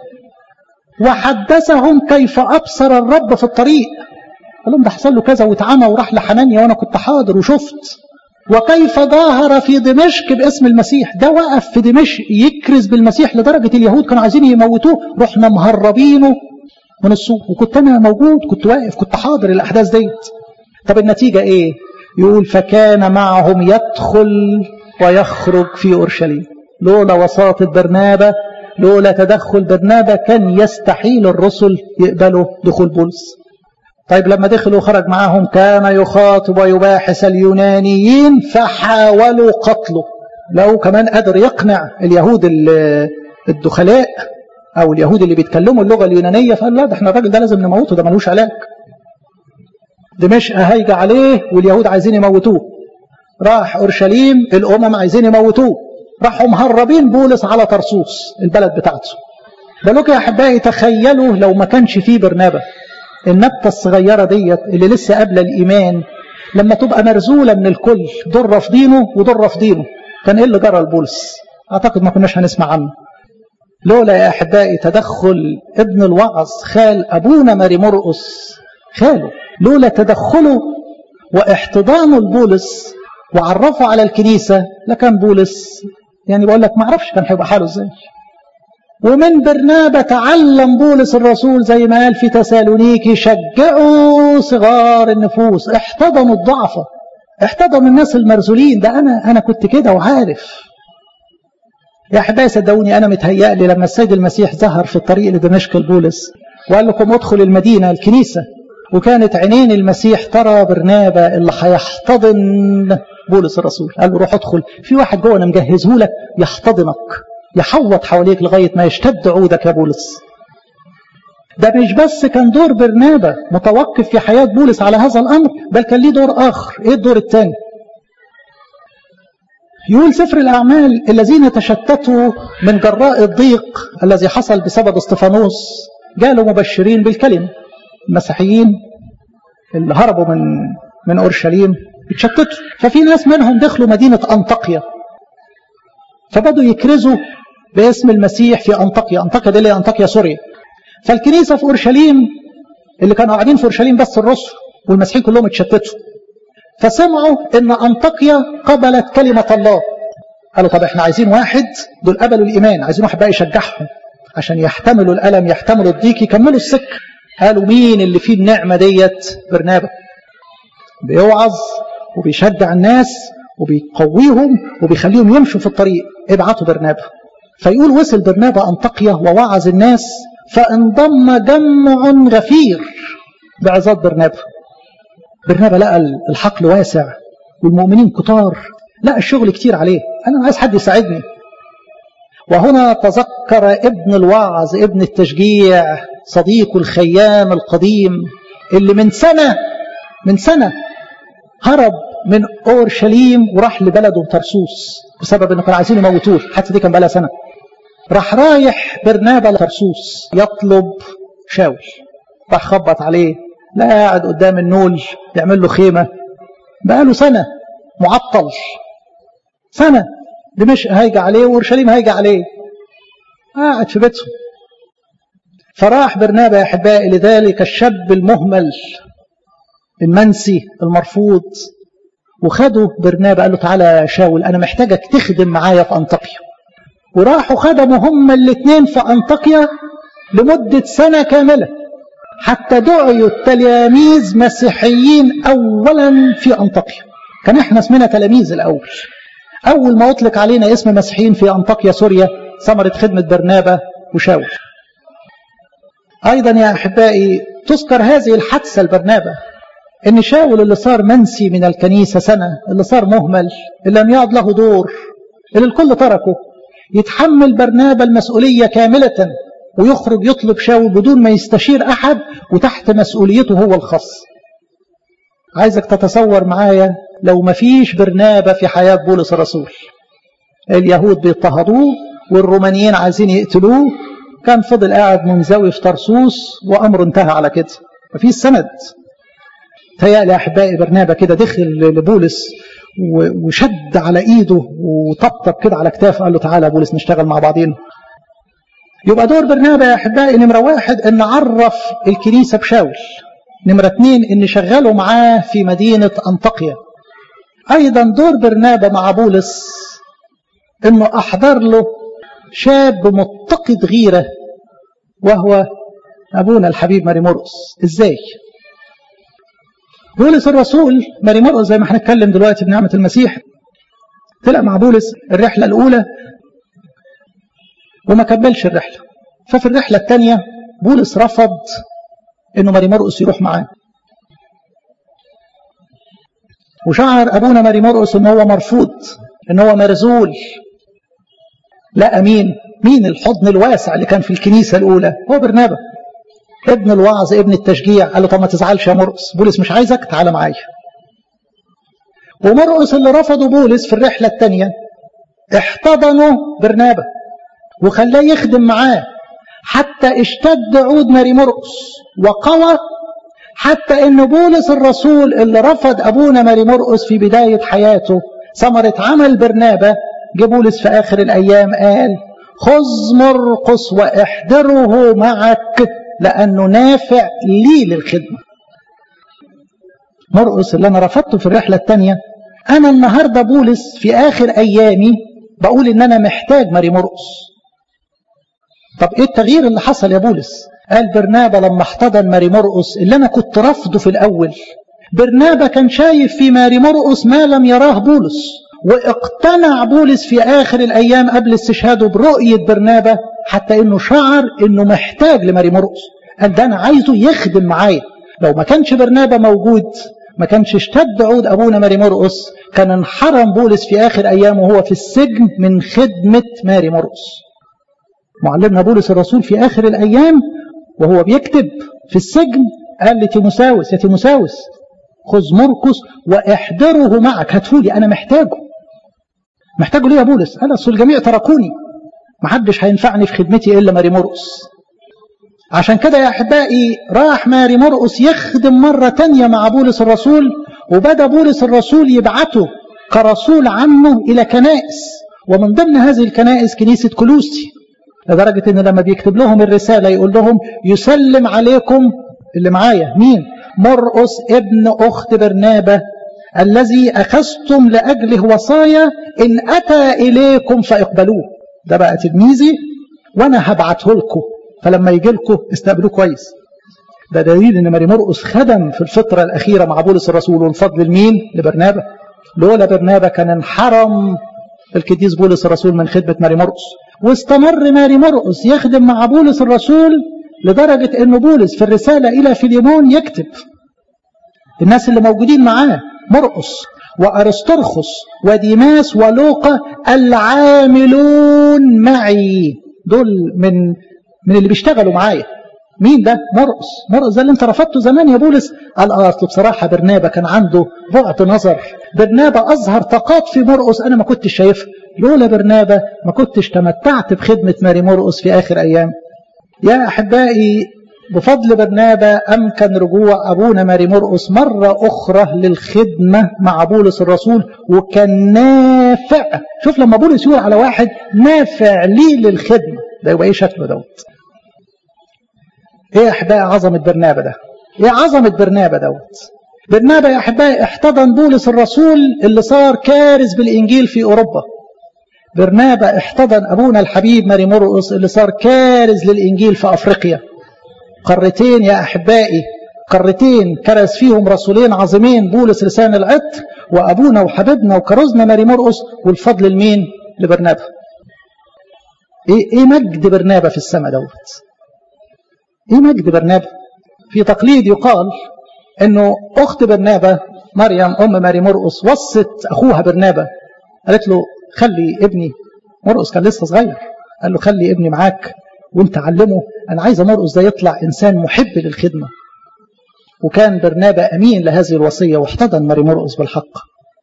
وحدثهم كيف ابصر الرب في الطريق قال لهم ده حصل له كذا واتعمى وراح لحنانيا وانا كنت حاضر وشفت وكيف ظاهر في دمشق باسم المسيح ده وقف في دمشق يكرز بالمسيح لدرجة اليهود كانوا عايزين يموتوه رحنا مهربينه من السوق وكنت أنا موجود كنت واقف كنت حاضر الأحداث ديت طب النتيجة إيه يقول فكان معهم يدخل ويخرج في أورشليم لولا وساطة برنابة لولا تدخل برنابة كان يستحيل الرسل يقبلوا دخول بولس طيب لما دخل وخرج معاهم كان يخاطب ويباحث اليونانيين فحاولوا قتله لو كمان قدر يقنع اليهود الدخلاء او اليهود اللي بيتكلموا اللغه اليونانيه فقال لا ده احنا الراجل ده لازم نموته ده ملوش علاج دمشق هايجة عليه واليهود عايزين يموتوه راح اورشليم الامم عايزين يموتوه راحوا مهربين بولس على طرسوس البلد بتاعته بالك يا احبائي تخيلوا لو ما كانش فيه برنابه النبتة الصغيرة ديت اللي لسه قابلة الإيمان لما تبقى مرزولة من الكل دول رافضينه ودول رافضينه كان إيه اللي جرى لبولس أعتقد ما كناش هنسمع عنه لولا يا أحبائي تدخل ابن الوعظ خال أبونا ماري مرقس خاله لولا تدخله واحتضانه لبولس وعرفوا على الكنيسة لكان بولس يعني بقول لك ما اعرفش كان هيبقى حاله ازاي ومن برنابة تعلم بولس الرسول زي ما قال في تسالونيكي شجعوا صغار النفوس احتضنوا الضعفة احتضنوا الناس المرزولين ده انا انا كنت كده وعارف يا احبائي صدقوني انا متهيألي لما السيد المسيح ظهر في الطريق لدمشق لبولس وقال لكم ادخل المدينه الكنيسه وكانت عينين المسيح ترى برنابا اللي هيحتضن بولس الرسول قال له روح ادخل في واحد جوه انا مجهزه لك يحتضنك يحوط حواليك لغايه ما يشتد عودك يا بولس ده مش بس كان دور برنابا متوقف في حياه بولس على هذا الامر بل كان ليه دور اخر ايه الدور الثاني يقول سفر الأعمال الذين تشتتوا من جراء الضيق الذي حصل بسبب استفانوس جالوا مبشرين بالكلمة المسيحيين اللي هربوا من من أورشليم اتشتتوا ففي ناس منهم دخلوا مدينة أنطاكيا فبدوا يكرزوا باسم المسيح في أنطاكيا أنطاكيا دي اللي أنطاكيا سوريا فالكنيسة في أورشليم اللي كانوا قاعدين في أورشليم بس الرسل والمسيحيين كلهم اتشتتوا فسمعوا ان انطاكيا قبلت كلمة الله قالوا طب احنا عايزين واحد دول قبلوا الايمان عايزين واحد بقى يشجعهم عشان يحتملوا الالم يحتملوا الضيق يكملوا السكه قالوا مين اللي فيه النعمه ديت برنابا بيوعظ وبيشجع الناس وبيقويهم وبيخليهم يمشوا في الطريق ابعتوا برنابا فيقول وصل برنابا انطاكيا ووعظ الناس فانضم جمع غفير بعظات برنابا برنابا لقى الحقل واسع والمؤمنين كتار لقى الشغل كتير عليه انا عايز حد يساعدني وهنا تذكر ابن الوعظ ابن التشجيع صديقه الخيام القديم اللي من سنة من سنة هرب من أورشليم وراح لبلده ترسوس بسبب انه كانوا عايزين يموتوه حتى دي كان بقى سنة راح رايح برنابا لترسوس يطلب شاول راح خبط عليه لا قاعد قدام النول يعمل له خيمة بقاله سنة معطل سنة دمشق هيجي عليه وأورشليم هيجي عليه قاعد في بيتهم فراح برنابا يا أحبائي لذلك الشاب المهمل المنسي المرفوض وخده برنابا قال له تعالى يا شاول أنا محتاجك تخدم معايا في أنطاكيا وراحوا خدموا هما الاثنين في أنطاكيا لمدة سنة كاملة حتى دعيوا التلاميذ مسيحيين أولا في أنطاكيا كان احنا اسمنا تلاميذ الأول أول ما أطلق علينا اسم مسيحيين في أنطاكيا سوريا ثمرة خدمة برنابا وشاول أيضا يا أحبائي تذكر هذه الحادثة لبرنابا إن شاول اللي صار منسي من الكنيسة سنة اللي صار مهمل اللي لم يعد له دور اللي الكل تركه يتحمل برنابا المسؤولية كاملة ويخرج يطلب شاول بدون ما يستشير أحد وتحت مسؤوليته هو الخاص عايزك تتصور معايا لو ما فيش برنابة في حياة بولس الرسول اليهود بيضطهدوه والرومانيين عايزين يقتلوه كان فضل قاعد منزوي في طرسوس وأمره انتهى على كده مفيش سند تهيألي أحبائي برنابة كده دخل لبولس وشد على إيده وطبطب كده على كتافه قال له تعالى يا بولس نشتغل مع بعضين يبقى دور برنابة يا أحبائي نمرة واحد إن عرف الكنيسة بشاول نمرة اتنين إن شغله معاه في مدينة أنطاكيا أيضا دور برنابة مع بولس إنه أحضر له شاب متقد غيرة وهو أبونا الحبيب ماري مرقس إزاي؟ بولس الرسول ماري مرقس زي ما هنتكلم دلوقتي بنعمة المسيح طلع مع بولس الرحلة الأولى وما كملش الرحلة ففي الرحلة الثانية بولس رفض انه ماري مرقس يروح معاه وشعر ابونا ماري مرقس ان هو مرفوض ان هو مرزول لا مين مين الحضن الواسع اللي كان في الكنيسة الاولى هو برنابا ابن الوعظ ابن التشجيع قال له طب ما تزعلش يا مرقس بولس مش عايزك تعالى معايا ومرقس اللي رفضوا بولس في الرحلة الثانية احتضنوا برنابا وخلاه يخدم معاه حتى اشتد عود ماري مرقس وقوى حتى ان بولس الرسول اللي رفض ابونا ماري مرقس في بداية حياته ثمرة عمل برنابة جه بولس في اخر الايام قال خذ مرقس واحضره معك لانه نافع لي للخدمة مرقس اللي انا رفضته في الرحلة الثانية أنا النهاردة بولس في آخر أيامي بقول إن أنا محتاج ماري مرقس طب إيه التغيير اللي حصل يا بولس قال برنابا لما احتضن ماري مرقس اللي أنا كنت رافضه في الأول برنابا كان شايف في ماري مرقس ما لم يراه بولس واقتنع بولس في آخر الأيام قبل استشهاده برؤية برنابا حتى إنه شعر إنه محتاج لماري مرقس قال ده أنا عايزه يخدم معايا لو ما كانش برنابا موجود ما كانش اشتد عود أبونا ماري مرقس كان انحرم بولس في آخر أيامه وهو في السجن من خدمة ماري مرقس معلمنا بولس الرسول في آخر الأيام وهو بيكتب في السجن قال لتيموساوس يا تيموساوس خذ مرقس واحضره معك هاتهولي أنا محتاجه محتاجه ليه يا بولس قال أصل الجميع تركوني محدش هينفعني في خدمتي إلا ماري مرقس عشان كده يا أحبائي راح ماري مرقس يخدم مرة تانية مع بولس الرسول وبدأ بولس الرسول يبعته كرسول عنه إلى كنائس ومن ضمن هذه الكنائس كنيسة كلوسي لدرجة إن لما بيكتب لهم الرسالة يقول لهم يسلم عليكم اللي معايا مين مرقس ابن أخت برنابة الذي أخذتم لأجله وصايا إن أتى إليكم فاقبلوه ده بقى تلميذي وأنا هبعته لكم فلما يجي لكم استقبلوه كويس ده دليل ان ماري مرقس خدم في الفترة الأخيرة مع بولس الرسول والفضل لمين؟ لبرنابا لولا برنابا كان انحرم القديس بولس الرسول من خدمة ماري مرقس واستمر ماري مرقس يخدم مع بولس الرسول لدرجة أن بولس في الرسالة إلى فيليمون يكتب الناس اللي موجودين معاه مرقس وأرسطرخس وديماس ولوقا العاملون معي دول من من اللي بيشتغلوا معايا مين ده مرقس مرقس ده اللي انت رفضته زمان يا بولس قال اه اصل بصراحه برنابا كان عنده بعد نظر برنابا اظهر طاقات في مرقس انا ما كنتش شايفها لولا برنابا ما كنتش تمتعت بخدمه ماري مرقس في اخر ايام يا احبائي بفضل برنابا امكن رجوع ابونا ماري مرقس مره اخرى للخدمه مع بولس الرسول وكان نافع شوف لما بولس يقول على واحد نافع لي للخدمه ده يبقى ايه شكله دوت ايه يا احبائي عظمه برنابا ده ايه عظمه برنابا دوت برنابا يا احبائي احتضن بولس الرسول اللي صار كارز بالانجيل في اوروبا برنابا احتضن ابونا الحبيب ماري مرقس اللي صار كارز للانجيل في افريقيا قارتين يا احبائي قارتين كرز فيهم رسولين عظيمين بولس لسان العطر وابونا وحبيبنا وكرزنا ماري مرقس والفضل لمين لبرنابا ايه ايه مجد برنابا في السماء دوت ايه مجد برنابا في تقليد يقال انه اخت برنابا مريم ام ماري مرقس وصت اخوها برنابا قالت له خلي ابني مرقس كان لسه صغير قال له خلي ابني معاك وانت علمه انا عايز مرقس ده يطلع انسان محب للخدمه وكان برنابا امين لهذه الوصيه واحتضن ماري مرقس بالحق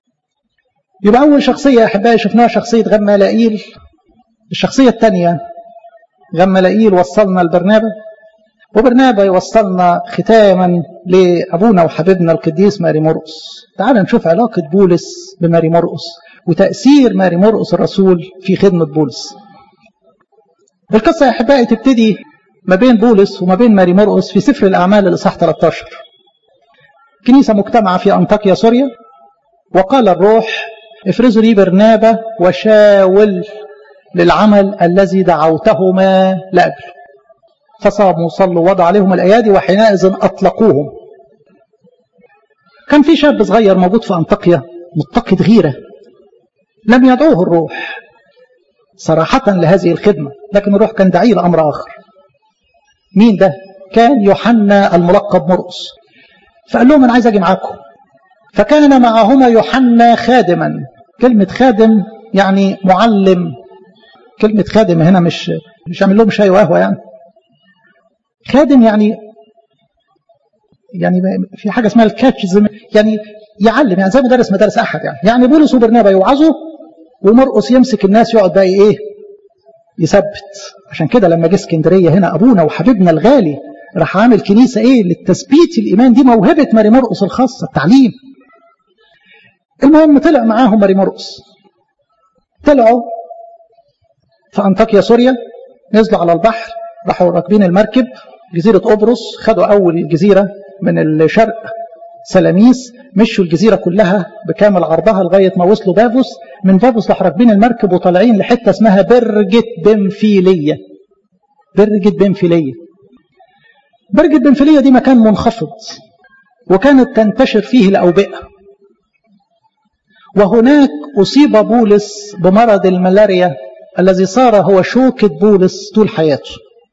يبقى اول شخصيه يا احبائي شفناها شخصيه غمالائيل الشخصيه الثانيه غمالائيل وصلنا لبرنابا وبرنابا يوصلنا ختاما لابونا وحبيبنا القديس ماري مرقس تعال نشوف علاقه بولس بماري مرقس وتاثير ماري مرقس الرسول في خدمه بولس القصه يا احبائي تبتدي ما بين بولس وما بين ماري مرقس في سفر الاعمال الاصحاح 13 كنيسه مجتمعه في انطاكيا سوريا وقال الروح افرزوا لي برنابا وشاول للعمل الذي دعوتهما لاجله فصاموا وصلوا وضع عليهم الايادي وحينئذ اطلقوهم كان في شاب صغير موجود في انطاكيا متقد غيره لم يدعوه الروح صراحة لهذه الخدمة لكن الروح كان داعي لأمر آخر مين ده؟ كان يوحنا الملقب مرقس فقال لهم أنا عايز أجي معاكم فكان معهما يوحنا خادما كلمة خادم يعني معلم كلمة خادم هنا مش مش عامل لهم شاي وقهوة يعني خادم يعني يعني في حاجة اسمها الكاتشز يعني يعلم يعني زي مدرس مدارس أحد يعني يعني بولس وبرنابا يوعظوا ومرقس يمسك الناس يقعد بقى ايه يثبت عشان كده لما جه اسكندريه هنا ابونا وحبيبنا الغالي راح عامل كنيسه ايه للتثبيت الايمان دي موهبه ماري مرقس الخاصه التعليم المهم طلع معاهم ماري مرقس طلعوا في انطاكيا سوريا نزلوا على البحر راحوا راكبين المركب جزيره قبرص خدوا اول جزيره من الشرق سلاميس مشوا الجزيرة كلها بكامل عرضها لغاية ما وصلوا بافوس من بافوس راح راكبين المركب وطالعين لحتة اسمها برجة بنفيلية برجة بنفيلية برجة بنفيلية دي مكان منخفض وكانت تنتشر فيه الأوبئة وهناك أصيب بولس بمرض الملاريا الذي صار هو شوكة بولس طول حياته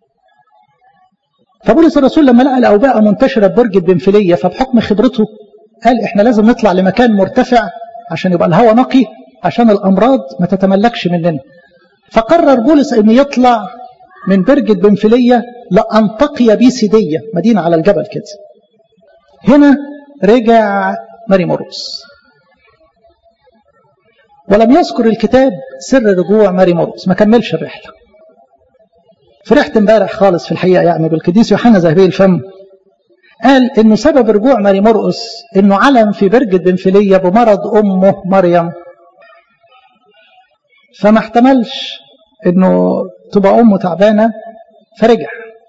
فبولس الرسول لما لقى الأوبئة منتشرة ببرجة بنفيلية فبحكم خبرته قال إحنا لازم نطلع لمكان مرتفع عشان يبقى الهواء نقي عشان الأمراض ما تتملكش مننا فقرر بولس أن يطلع من برجة بنفيلية لأنطقيا بيسيدية مدينة على الجبل كده هنا رجع ماري مرقس ولم يذكر الكتاب سر رجوع ماري مرقس ما كملش الرحلة فرحت امبارح خالص في الحقيقة يعني بالقديس يوحنا ذهبي الفم قال انه سبب رجوع ماري مرقس انه علم في برجة بنفيلية بمرض امه مريم فما احتملش انه تبقى امه تعبانة فرجع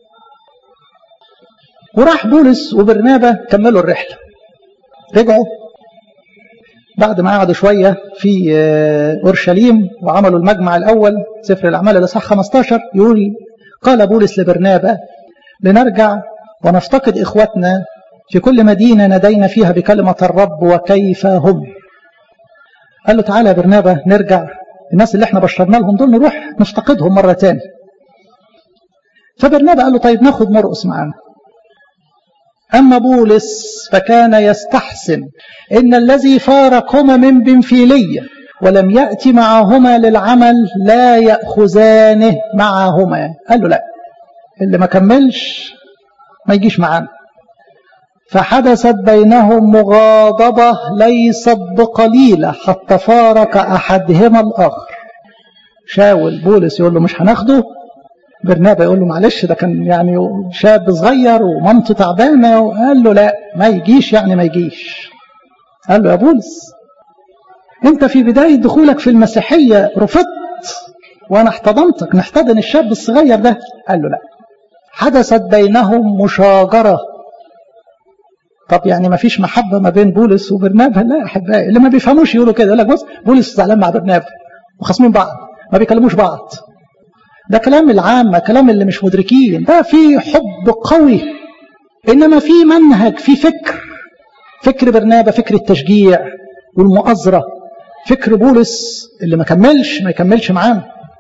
وراح بولس وبرنابا كملوا الرحلة رجعوا بعد ما قعدوا شوية في أورشليم وعملوا المجمع الأول سفر الأعمال الإصحاح 15 يقول قال بولس لبرنابا لنرجع ونفتقد إخوتنا في كل مدينة ندينا فيها بكلمة الرب وكيف هم قال له تعالى يا برنابا نرجع الناس اللي احنا بشرنا لهم دول نروح نفتقدهم مرة تاني فبرنابا قال له طيب ناخد مرقس معانا أما بولس فكان يستحسن إن الذي فارقهما من بنفيلية ولم يأتي معهما للعمل لا يأخذانه معهما قال له لا اللي ما كملش ما يجيش معانا فحدثت بينهم مغاضبة ليست بقليلة حتى فارق أحدهما الآخر شاول بولس يقول له مش هناخده برنابا يقول له معلش ده كان يعني شاب صغير ومامته تعبانه وقال له لا ما يجيش يعني ما يجيش قال له يا بولس انت في بدايه دخولك في المسيحيه رفضت وانا احتضنتك نحتضن الشاب الصغير ده قال له لا حدثت بينهم مشاجره طب يعني ما فيش محبه ما بين بولس وبرنابا لا يا احبائي اللي ما بيفهموش يقولوا كده يقول لك بص بولس زعلان مع برنابا وخاصمين بعض ما بيكلموش بعض ده كلام العامة كلام اللي مش مدركين ده في حب قوي إنما في منهج في فكر فكر برنابة فكر التشجيع والمؤازرة فكر بولس اللي ما كملش ما يكملش معانا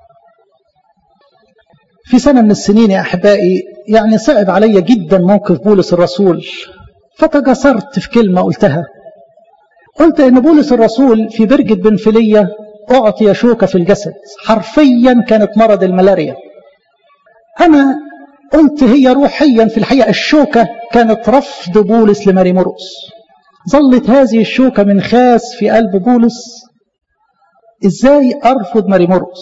في سنة من السنين يا أحبائي يعني صعب علي جدا موقف بولس الرسول فتجسرت في كلمة قلتها قلت إن بولس الرسول في برجة بنفيلية أعطي شوكة في الجسد حرفيا كانت مرض الملاريا أنا قلت هي روحيا في الحقيقة الشوكة كانت رفض بولس لماري مرقس ظلت هذه الشوكة من خاس في قلب بولس ازاي ارفض ماري مرقس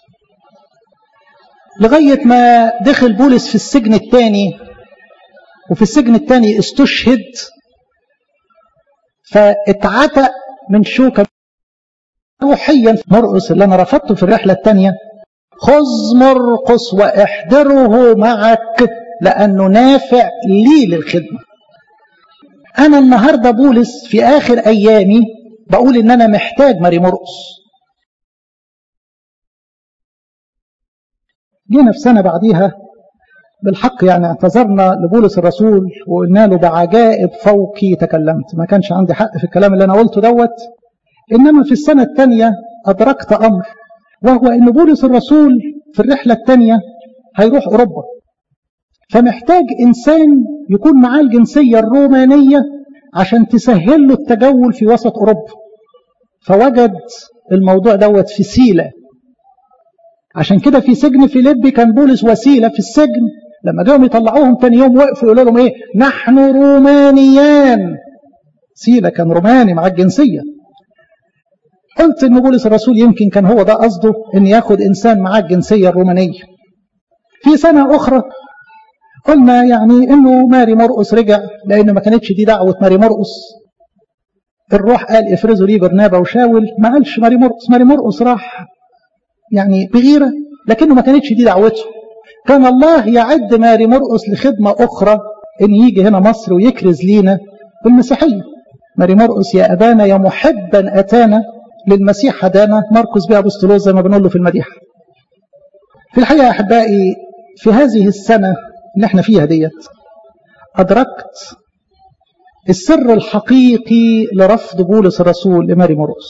لغاية ما دخل بولس في السجن الثاني وفي السجن الثاني استشهد فاتعتق من شوكة روحيا مرقس اللي انا رفضته في الرحلة الثانية خذ مرقس واحضره معك لانه نافع لي للخدمة انا النهاردة بولس في اخر ايامي بقول ان انا محتاج ماري مرقس جينا في سنة بعديها بالحق يعني اعتذرنا لبولس الرسول وقلنا له بعجائب فوقي تكلمت ما كانش عندي حق في الكلام اللي انا قلته دوت انما في السنة الثانية ادركت امر وهو ان بولس الرسول في الرحلة الثانية هيروح اوروبا فمحتاج انسان يكون معاه الجنسية الرومانية عشان تسهل له التجول في وسط اوروبا فوجد الموضوع دوت في سيلة عشان كده في سجن فيليبي كان بولس وسيلة في السجن لما جاهم يطلعوهم تاني يوم وقفوا يقولوا لهم ايه نحن رومانيان سيلة كان روماني مع الجنسية قلت ان بولس الرسول يمكن كان هو ده قصده ان ياخد انسان معاه الجنسية الرومانية في سنة اخرى قلنا يعني انه ماري مرقس رجع لان ما كانتش دي دعوة ماري مرقس الروح قال افرزوا لي برنابا وشاول ما قالش ماري مرقس ماري مرقس راح يعني بغيرة لكنه ما كانتش دي دعوته كان الله يعد ماري مرقس لخدمة أخرى إن يجي هنا مصر ويكرز لينا بالمسيحية ماري مرقس يا أبانا يا محبا أتانا للمسيح هدانا مرقس بها بسطلوس زي ما بنقول له في المديحة في الحقيقة يا أحبائي في هذه السنة اللي احنا فيها ديت أدركت السر الحقيقي لرفض بولس الرسول لماري مرقس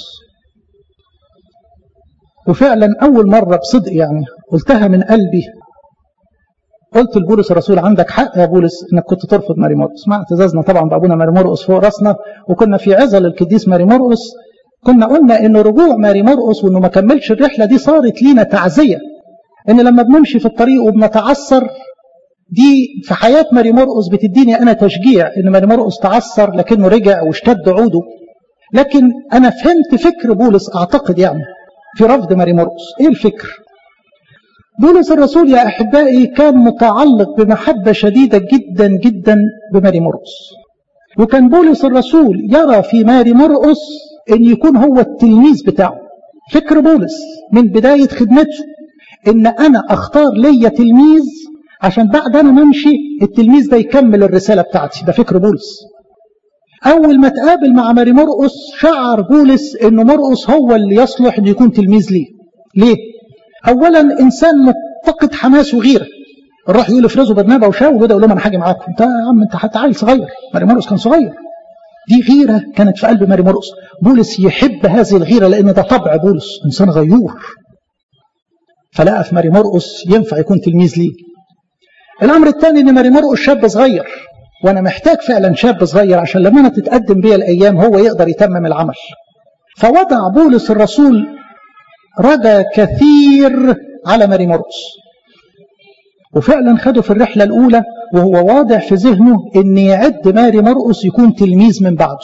وفعلا أول مرة بصدق يعني قلتها من قلبي قلت لبولس الرسول عندك حق يا بولس انك كنت ترفض ماري مرقس مع اعتزازنا طبعا بابونا ماري مرقس فوق راسنا وكنا في عزل القديس ماري مرقس كنا قلنا ان رجوع ماري مرقس وانه ما كملش الرحله دي صارت لينا تعزيه ان لما بنمشي في الطريق وبنتعثر دي في حياه ماري مرقس بتديني انا تشجيع ان ماري مرقس تعثر لكنه رجع واشتد عوده لكن انا فهمت فكر بولس اعتقد يعني في رفض ماري مرقس ايه الفكر بولس الرسول يا احبائي كان متعلق بمحبه شديده جدا جدا بماري مرقس وكان بولس الرسول يرى في ماري مرقس ان يكون هو التلميذ بتاعه فكر بولس من بدايه خدمته ان انا اختار ليا تلميذ عشان بعد انا ما امشي التلميذ ده يكمل الرساله بتاعتي ده فكر بولس اول ما تقابل مع ماري مرقس شعر بولس انه مرقس هو اللي يصلح انه يكون تلميذ ليه ليه اولا انسان مفتقد حماس وغيره راح يقول افرزوا برنابا وشاول وبدا يقول لهم انا حاجه معاكم انت يا عم انت حتى عيل صغير ماري مرقس كان صغير دي غيره كانت في قلب ماري مرقس بولس يحب هذه الغيره لان ده طبع بولس انسان غيور فلقى في ماري مرقس ينفع يكون تلميذ ليه الامر الثاني ان ماري مرقس شاب صغير وانا محتاج فعلا شاب صغير عشان لما انا تتقدم بيا الايام هو يقدر يتمم العمل فوضع بولس الرسول رجا كثير على ماري مرقس وفعلا خده في الرحلة الأولى وهو واضح في ذهنه أن يعد ماري مرقس يكون تلميذ من بعده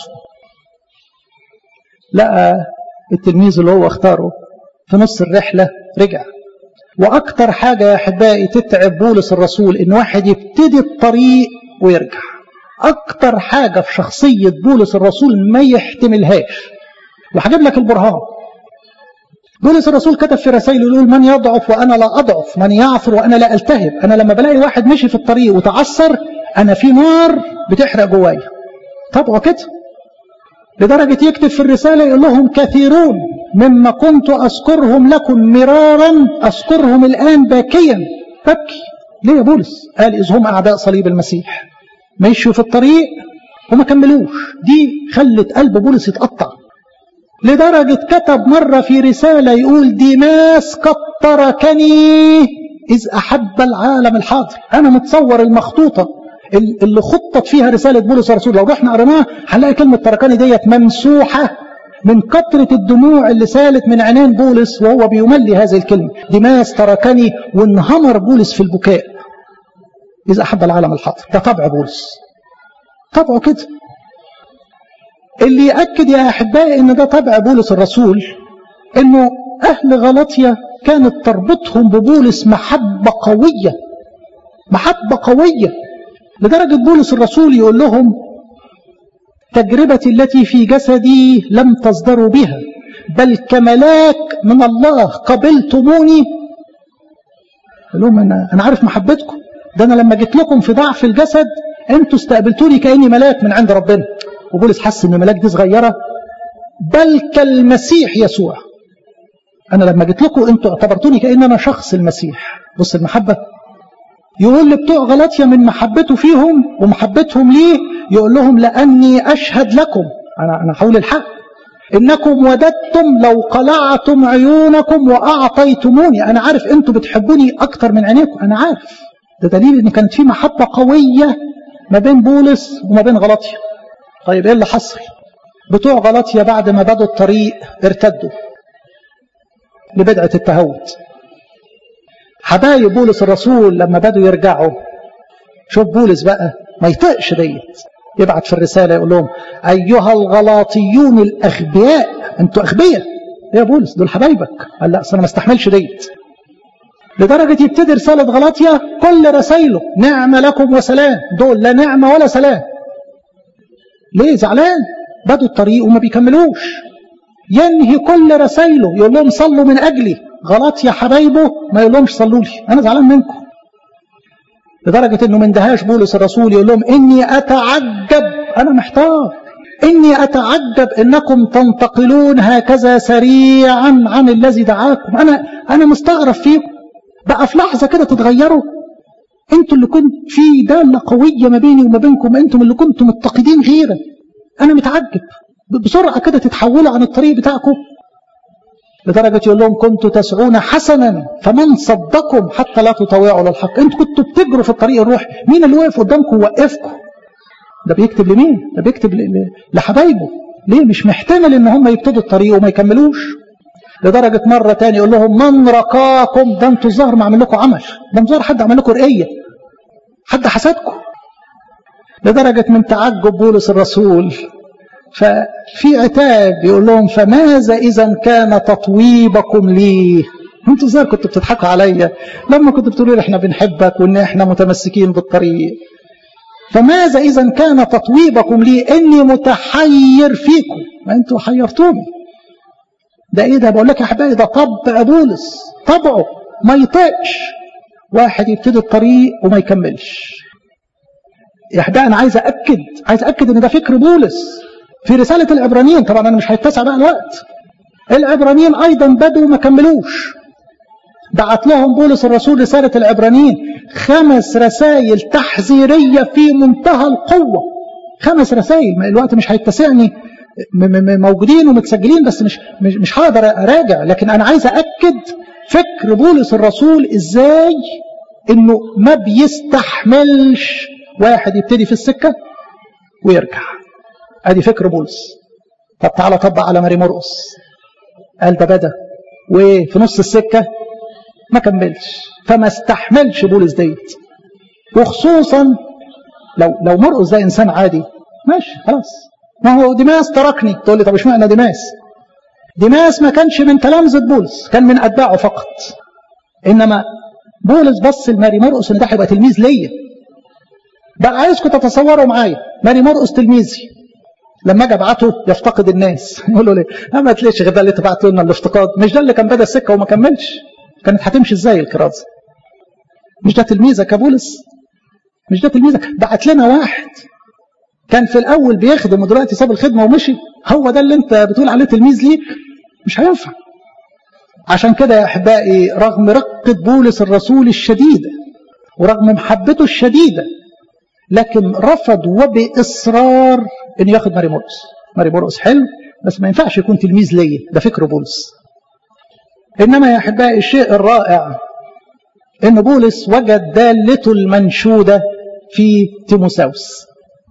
لقى التلميذ اللي هو اختاره في نص الرحلة رجع وأكتر حاجة يا أحبائي تتعب بولس الرسول إن واحد يبتدي الطريق ويرجع أكتر حاجة في شخصية بولس الرسول ما يحتملهاش وهجيب لك البرهان بولس الرسول كتب في رسائله يقول من يضعف وانا لا اضعف من يعثر وانا لا التهب انا لما بلاقي واحد مشي في الطريق وتعثر انا في نار بتحرق جوايا طبعا كده لدرجة يكتب في الرسالة يقول لهم كثيرون مما كنت أذكرهم لكم مرارا أذكرهم الآن باكيا ببكي ليه يا بولس قال إذ هم أعداء صليب المسيح مشوا في الطريق وما كملوش دي خلت قلب بولس يتقطع لدرجة كتب مرة في رسالة يقول ديماس قد تركني إذ أحب العالم الحاضر أنا متصور المخطوطة اللي خطط فيها رسالة بولس الرسول لو رحنا قريناها هنلاقي كلمة تركني ديت ممسوحة من كثرة الدموع اللي سالت من عينين بولس وهو بيملي هذه الكلمة ديماس تركني وانهمر بولس في البكاء إذا أحب العالم الحاضر ده طبع بولس طبعه كده اللي يأكد يا أحبائي إن ده طبع بولس الرسول إنه أهل غلطية كانت تربطهم ببولس محبة قوية محبة قوية لدرجة بولس الرسول يقول لهم تجربتي التي في جسدي لم تصدروا بها بل كملاك من الله قبلتموني يقول لهم أنا, أنا عارف محبتكم ده أنا لما جيت لكم في ضعف الجسد أنتوا استقبلتوني كأني ملاك من عند ربنا وبولس حس ان ملاك دي صغيره بل كالمسيح يسوع انا لما جيت لكم انتوا اعتبرتوني كان انا شخص المسيح بص المحبه يقول لبتوع غلطيا من محبته فيهم ومحبتهم ليه يقول لهم لاني اشهد لكم انا انا حول الحق انكم وددتم لو قلعتم عيونكم واعطيتموني انا عارف انتوا بتحبوني اكتر من عينيكم انا عارف ده دليل ان كانت في محبه قويه ما بين بولس وما بين غلطيا طيب ايه اللي حصل بتوع غلطيا بعد ما بدوا الطريق ارتدوا لبدعة التهود حبايب بولس الرسول لما بدوا يرجعوا شوف بولس بقى ما يطقش ديت يبعت في الرسالة يقول لهم أيها الغلاطيون الأغبياء أنتوا أغبياء يا بولس دول حبايبك قال لا أصل أنا ما استحملش ديت لدرجة يبتدي رسالة غلاطيا كل رسائله نعمة لكم وسلام دول لا نعمة ولا سلام ليه زعلان بدوا الطريق وما بيكملوش ينهي كل رسائله يقول لهم صلوا من أجلي غلط يا حبايبه ما يقول لهمش صلوا لي أنا زعلان منكم لدرجة أنه من دهاش بولس الرسول يقول لهم إني أتعجب أنا محتار إني أتعجب إنكم تنتقلون هكذا سريعا عن الذي دعاكم أنا أنا مستغرب فيكم بقى في لحظة كده تتغيروا انتوا اللي كنت في دالة قوية ما بيني وما بينكم انتم اللي كنتم متقدين غيرة انا متعجب بسرعة كده تتحولوا عن الطريق بتاعكم لدرجة يقول لهم كنتوا تسعون حسنا فمن صدكم حتى لا تطوعوا للحق انتوا كنتوا بتجروا في الطريق الروح مين اللي وقف قدامكم ووقفكم ده بيكتب لمين ده بيكتب لحبايبه ليه مش محتمل ان هم يبتدوا الطريق وما يكملوش لدرجة مرة تاني يقول لهم من رقاكم ده انتوا الظاهر ما عمل لكم عمل ده الظاهر حد عمل لكم رقية حد حسدكم لدرجة من تعجب بولس الرسول ففي عتاب يقول لهم فماذا إذا كان تطويبكم لي انتوا ازاي كنتوا بتضحكوا عليا لما كنتوا بتقولوا لي احنا بنحبك وان احنا متمسكين بالطريق فماذا إذا كان تطويبكم لي إني متحير فيكم ما أنتوا حيرتوني ده إيه ده بقول لك يا حبايبي ده طبع بولس طبعه ما يطيقش واحد يبتدي الطريق وما يكملش يا حبايبي أنا عايز أكد عايز أكد إن ده فكر بولس في رسالة العبرانيين طبعا أنا مش هيتسع بقى الوقت العبرانيين أيضا بدوا ما كملوش بعت لهم بولس الرسول رسالة العبرانيين خمس رسائل تحذيرية في منتهى القوة خمس رسائل الوقت مش هيتسعني موجودين ومتسجلين بس مش مش مش هقدر اراجع لكن انا عايز اكد فكر بولس الرسول ازاي انه ما بيستحملش واحد يبتدي في السكه ويرجع ادي فكر بولس طب تعالى طبق على ماري مرقس قال ده بدا وفي نص السكه ما كملش فما استحملش بولس ديت وخصوصا لو لو مرقس ده انسان عادي ماشي خلاص ما هو ديماس تركني تقول لي طب اشمعنى ديماس ديماس ما كانش من تلامذة بولس كان من اتباعه فقط انما بولس بص لماري مرقس ان ده هيبقى تلميذ ليا بقى عايزكم تتصوروا معايا ماري مرقس تلميذي لما اجي ابعته يفتقد الناس يقول له ليه؟ ما تلاقيش غير ده اللي تبعت لنا الافتقاد مش ده اللي كان بدا السكه وما كملش كانت هتمشي ازاي الكرازه مش ده تلميذك يا بولس مش ده تلميذك بعت لنا واحد كان في الاول بيخدم ودلوقتي ساب الخدمه ومشي هو ده اللي انت بتقول عليه تلميذ ليك مش هينفع عشان كده يا احبائي رغم رقه بولس الرسول الشديده ورغم محبته الشديده لكن رفض وباصرار انه ياخد ماري مرقس ماري مرقس حلو بس ما ينفعش يكون تلميذ ليا ده فكر بولس انما يا احبائي الشيء الرائع ان بولس وجد دالته المنشوده في تيموساوس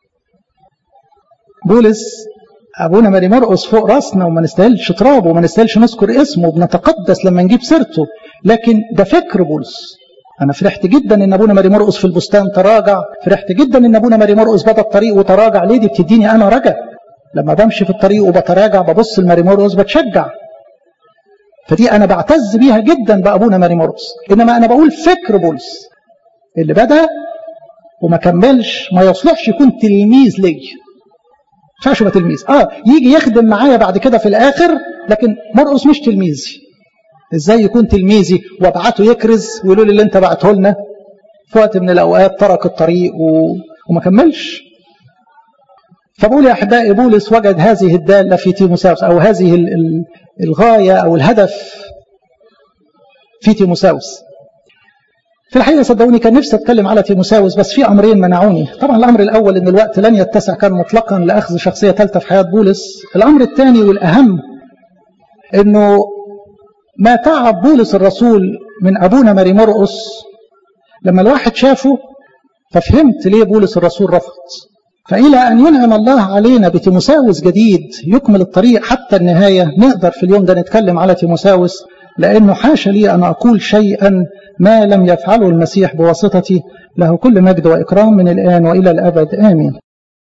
بولس ابونا ماري مرقس فوق راسنا وما نستاهلش ترابه وما نستاهلش نذكر اسمه وبنتقدس لما نجيب سيرته لكن ده فكر بولس انا فرحت جدا ان ابونا ماري مرقس في البستان تراجع فرحت جدا ان ابونا ماري مرقس بدا الطريق وتراجع ليه دي بتديني انا رجا لما بمشي في الطريق وبتراجع ببص لماري مرقس بتشجع فدي انا بعتز بيها جدا بابونا ماري مرقس انما انا بقول فكر بولس اللي بدا وما كملش ما يصلحش يكون تلميذ ليا ما ينفعش يبقى تلميذ اه يجي يخدم معايا بعد كده في الاخر لكن مرقس مش تلميذي ازاي يكون تلميذي وابعته يكرز ويقولوا لي اللي انت بعته لنا في وقت من الاوقات ترك الطريق و... وما كملش فبقول يا احبائي بولس وجد هذه الداله في تيموساوس او هذه ال... ال... الغايه او الهدف في تيموساوس في الحقيقه صدقوني كان نفسي اتكلم على تيموساوس بس في امرين منعوني طبعا الامر الاول ان الوقت لن يتسع كان مطلقا لاخذ شخصيه ثالثه في حياه بولس الامر الثاني والاهم انه ما تعب بولس الرسول من ابونا ماري مرقس لما الواحد شافه ففهمت ليه بولس الرسول رفض فإلى أن ينعم الله علينا بتيموساوس جديد يكمل الطريق حتى النهاية نقدر في اليوم ده نتكلم على تيموساوس لأنه حاشا لي أن أقول شيئا ما لم يفعله المسيح بواسطتي له كل مجد وإكرام من الآن وإلى الأبد آمين